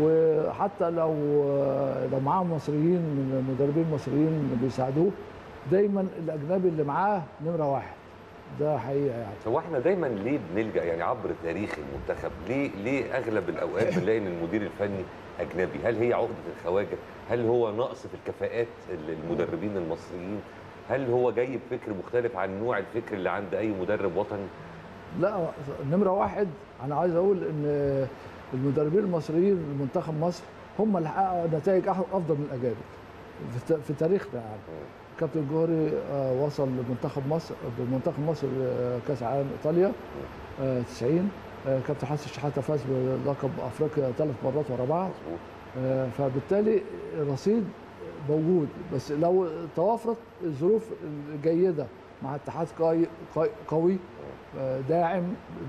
وحتى لو لو معاه مصريين من مدربين مصريين بيساعدوه دايما الاجنبي اللي معاه نمره واحد ده حقيقه يعني هو احنا دايما ليه بنلجا يعني عبر تاريخ المنتخب ليه ليه اغلب الاوقات بنلاقي ان المدير الفني اجنبي هل هي عقده الخواجه هل هو نقص في الكفاءات المدربين المصريين هل هو جاي بفكر مختلف عن نوع الفكر اللي عند اي مدرب وطني لا نمره واحد انا عايز اقول ان المدربين المصريين لمنتخب مصر هم اللي حققوا نتائج أح- افضل من الاجانب في ت- في تاريخنا يعني كابتن جوهري آه، وصل لمنتخب مصر بمنتخب مصر آه، كاس عالم ايطاليا آه، 90 آه، كابتن حسن شحاته فاز بلقب افريقيا ثلاث مرات ورا بعض مظبوط آه، فبالتالي الرصيد موجود بس لو توافرت الظروف الجيده مع اتحاد قوي قوي آه، داعم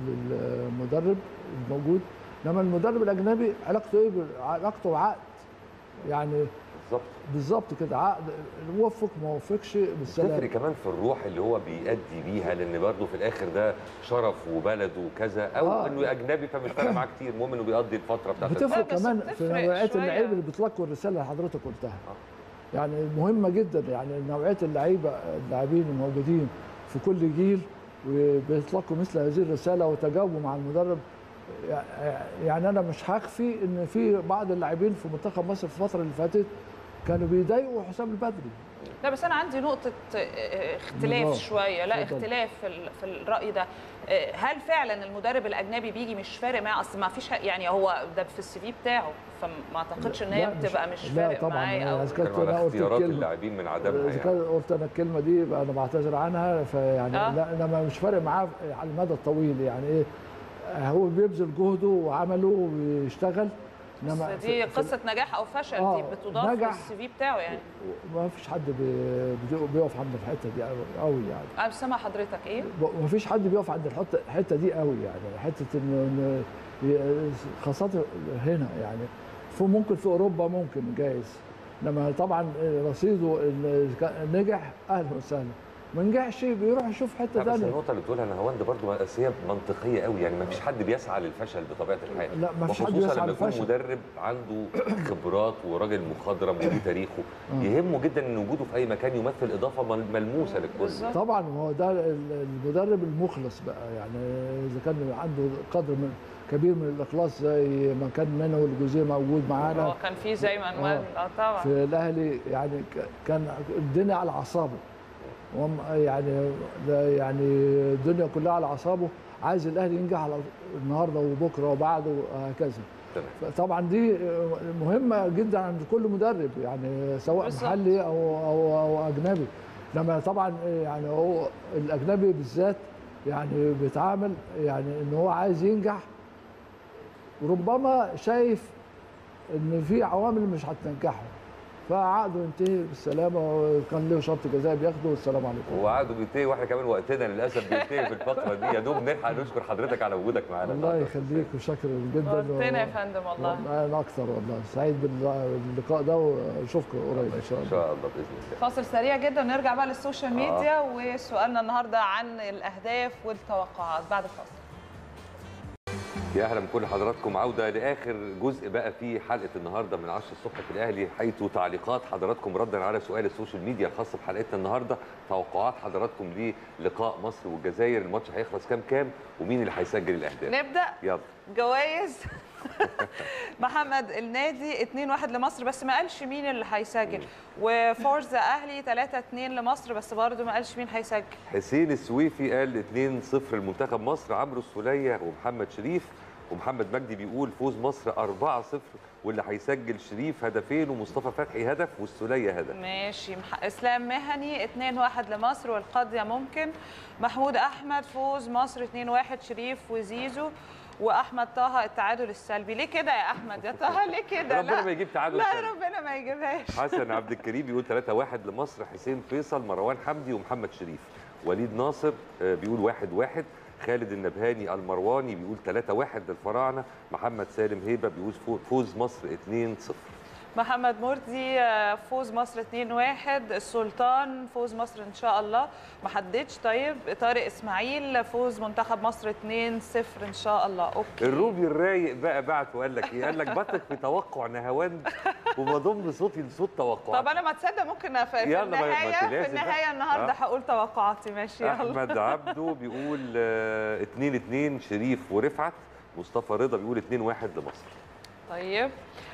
للمدرب الموجود انما المدرب الاجنبي علاقته ايه بال- علاقته بعقد يعني بالظبط بالظبط كده عقد وفق ما وفقش بالسلام تفرق كمان في الروح اللي هو بيأدي بيها لان برضه في الاخر ده شرف وبلد وكذا او آه. انه اجنبي فمش فارق معاه كتير المهم انه بيقضي الفتره بتاعته بتفرق لا، بس كمان في بتفرق نوعيه شوية. اللعيبه اللي بيطلقوا الرساله اللي حضرتك قلتها يعني مهمه جدا يعني نوعيه اللعيبه اللاعبين الموجودين في كل جيل وبيطلقوا مثل هذه الرساله وتجاوبوا مع المدرب يعني انا مش هخفي ان في بعض اللاعبين في منتخب مصر في الفتره اللي فاتت كانوا بيضايقوا حسام البدري لا بس انا عندي نقطه آه، اختلاف نظام. شويه لا اتفضل. اختلاف في ال- في الراي ده آه، هل فعلا المدرب الاجنبي بيجي مش فارق معاه اصل ما فيش يعني هو ده في السي في بتاعه فما اعتقدش ان هي لا، مش- بتبقى مش لا فارق طبعاً، معاه أنا او عايز كانوا على أنا قلت اختيارات الكلمة. اللاعبين من عدمها اذا يعني كان قلت انا الكلمه دي يبقى انا بعتذر عنها فيعني آه. لا انما مش فارق معاه على المدى الطويل يعني ايه هو بيبذل جهده وعمله ويشتغل انما بس دي في- في- قصه نجاح او فشل آه، دي بتضاف نجح. للسي في بتاعه يعني ما فيش حد بي- بي- بيقف عند الحته دي قوي يعني انا مش سامع حضرتك ايه ما فيش حد بيقف عند الحته الحته دي قوي يعني حته انه إنه ي- خاصه هنا يعني في ممكن في اوروبا ممكن جايز انما طبعا رصيده إن كان نجح اهلا وسهلا ما نجحش بيروح يشوف حته لا، بس ثانيه النقطه اللي بتقولها نهاوند برضه بس هي منطقيه قوي يعني ما فيش حد بيسعى للفشل بطبيعه الحال لا، ما فيش حد وخصوصاً بيسعى لما يكون للفشل. مدرب عنده خبرات وراجل مخضرم وليه تاريخه آه. يهمه جدا ان وجوده في اي مكان يمثل اضافه مل- ملموسه للكل بالظبط. طبعا ما هو ده ال- المدرب المخلص بقى يعني اذا كان عنده قدر من كبير من الاخلاص زي ما كان منه الجزيره موجود معانا هو كان في زي ما نقول اه طبعا في الاهلي يعني ك- كان الدنيا على اعصابه وهم يعني لا- يعني الدنيا كلها على اعصابه عايز الاهلي ينجح على النهارده وبكره وبعده وهكذا تمام طبعا دي مهمه جدا عند كل مدرب يعني سواء بالظبط. محلي او او او اجنبي لما طبعا يعني هو الاجنبي بالذات يعني بيتعامل يعني ان هو عايز ينجح ربما شايف ان في عوامل مش هتنجحه فعقده ينتهي بالسلامه وكان له شرط جزائي بياخده والسلام عليكم وعقده بينتهي واحنا كمان وقتنا للاسف بينتهي في الفتره دي يا دوب نلحق نشكر حضرتك على وجودك معانا الله النهاردة. يخليك وشكرا جدا نورتنا يا فندم والله انا اكثر والله سعيد بال- باللقاء ده واشوفكم قريب ان شاء ان الله شاء الله باذن الله فاصل سريع جدا ونرجع بقى للسوشيال ميديا وسؤالنا النهارده عن الاهداف والتوقعات بعد الفاصل يا اهلا بكل حضراتكم عوده لاخر جزء بقى في حلقه النهارده من 10 الصبح في الاهلي حيث تعليقات حضراتكم ردا على سؤال السوشيال ميديا الخاص بحلقتنا النهارده توقعات حضراتكم للقاء مصر والجزائر الماتش هيخلص كام كام ومين اللي هيسجل الاهداف نبدا يلا جوائز محمد النادي 2-1 لمصر بس ما قالش مين اللي هيسجل وفورزا اهلي 3-2 لمصر بس برضه ما قالش مين هيسجل حسين السويفي قال 2-0 لمنتخب مصر عمرو السوليه ومحمد شريف ومحمد مجدي بيقول فوز مصر 4-0 واللي هيسجل شريف هدفين ومصطفى فتحي هدف والسوليه هدف ماشي مح... اسلام مهني 2-1 لمصر والقضيه ممكن محمود احمد فوز مصر 2-1 شريف وزيزو واحمد طه التعادل السلبي ليه كده يا احمد يا طه ليه كده ربنا ما يجيب تعادل لا سلبي. ربنا ما يجيبهاش حسن عبد الكريم بيقول 3-1 لمصر حسين فيصل مروان حمدي ومحمد شريف وليد ناصر آه، بيقول 1-1 خالد النبهاني المرواني بيقول 3-1 للفراعنه محمد سالم هيبه بيقول فو- فوز مصر 2-0 محمد مرتي آه، فوز مصر 2-1 السلطان فوز مصر ان شاء الله ما حددش طيب طارق اسماعيل فوز منتخب مصر 2-0 ان شاء الله اوكي الروبي الرايق بقى بعت وقال لك ايه قال لك بثق في توقع نهاوند وبضم صوتي لصوت توقعات طب انا ما تصدق ممكن في, في يلا ما- ما النهايه في تلازم بقى. النهايه النهارده آه. هقول توقعاتي ماشي يلا احمد عبده بيقول 2 2 شريف ورفعت مصطفى رضا بيقول 2 1 لمصر طيب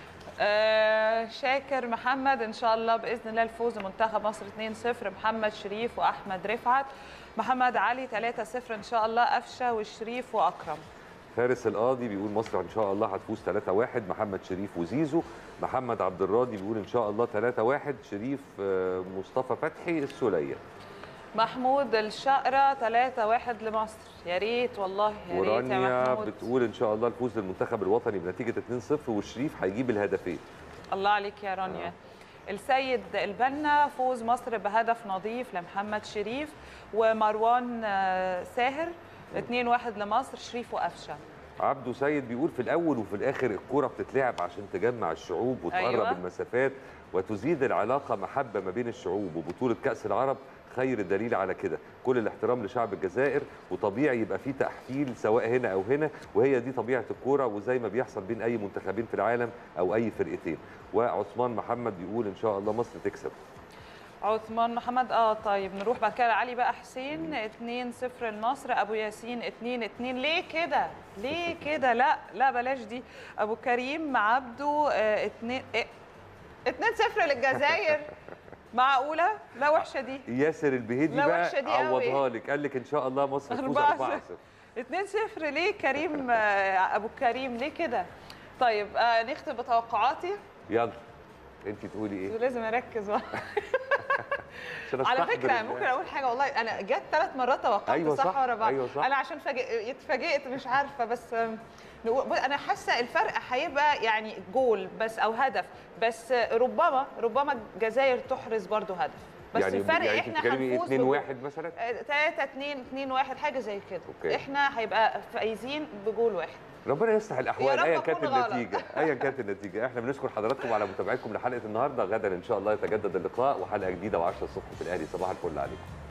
آه شاكر محمد ان شاء الله باذن الله الفوز منتخب مصر 2-0 محمد شريف واحمد رفعت محمد علي 3-0 ان شاء الله قفشه وشريف واكرم فارس القاضي بيقول مصر ان شاء الله هتفوز 3 1 محمد شريف وزيزو محمد عبد الراضي بيقول ان شاء الله 3 1 شريف آه، مصطفى فتحي السوليه محمود الشقرة 3-1 لمصر يا ريت والله يا ريت يا ورانيا محمود بتقول ان شاء الله الفوز للمنتخب الوطني بنتيجه 2-0 وشريف هيجيب الهدفين الله عليك يا رانيا السيد البنا فوز مصر بهدف نظيف لمحمد شريف ومروان آه، ساهر 2-1 لمصر شريف وقفشه عبده سيد بيقول في الاول وفي الاخر الكوره بتتلعب عشان تجمع الشعوب وتقرب أيوة. أيوة. المسافات وتزيد العلاقه محبه ما بين الشعوب وبطوله كاس العرب خير دليل على كده كل الاحترام لشعب الجزائر وطبيعي يبقى في تحفيل سواء هنا او هنا وهي دي طبيعه الكوره وزي ما بيحصل بين اي منتخبين في العالم او اي فرقتين وعثمان محمد بيقول ان شاء الله مصر تكسب عثمان محمد اه طيب نروح بعد كده علي بقى حسين 2-0 لمصر ابو ياسين 2-2 ليه كده ليه كده لا لا بلاش دي ابو كريم عبده 2 2-0 للجزائر معقوله لا وحشه دي ياسر البهيدي لا بقى وحشة دي قوي. عوضها لك قال لك ان شاء الله مصر تفوز 4 4-0 2-0 ليه كريم آه، ابو كريم ليه كده طيب آه نختم بتوقعاتي يلا انت تقولي ايه لازم اركز بقى. عشان على أستحضر فكره ال- ممكن اقول حاجه والله انا جت ثلاث مرات توقعت أيوة صح, صح، ورا بعض أيوة صح. انا عشان فاجئ- اتفاجئت مش عارفه بس آم، نقول- بص، انا حاسه الفرق هيبقى يعني جول بس او هدف بس ربما ربما الجزائر تحرز برضو هدف بس يعني الفرق يعني احنا بتتكلمي هنفوز 2 بجول. 1 مثلا 3 2 2 1 حاجه زي كده أوكي. احنا هيبقى فايزين بجول واحد ربنا يصلح يا الاحوال رب ايا كانت أكون غلط. النتيجه ايا كانت النتيجه احنا بنشكر حضراتكم على متابعتكم لحلقه النهارده غدا ان شاء الله يتجدد اللقاء وحلقه جديده و10 الصبح في الاهلي صباح الفل عليكم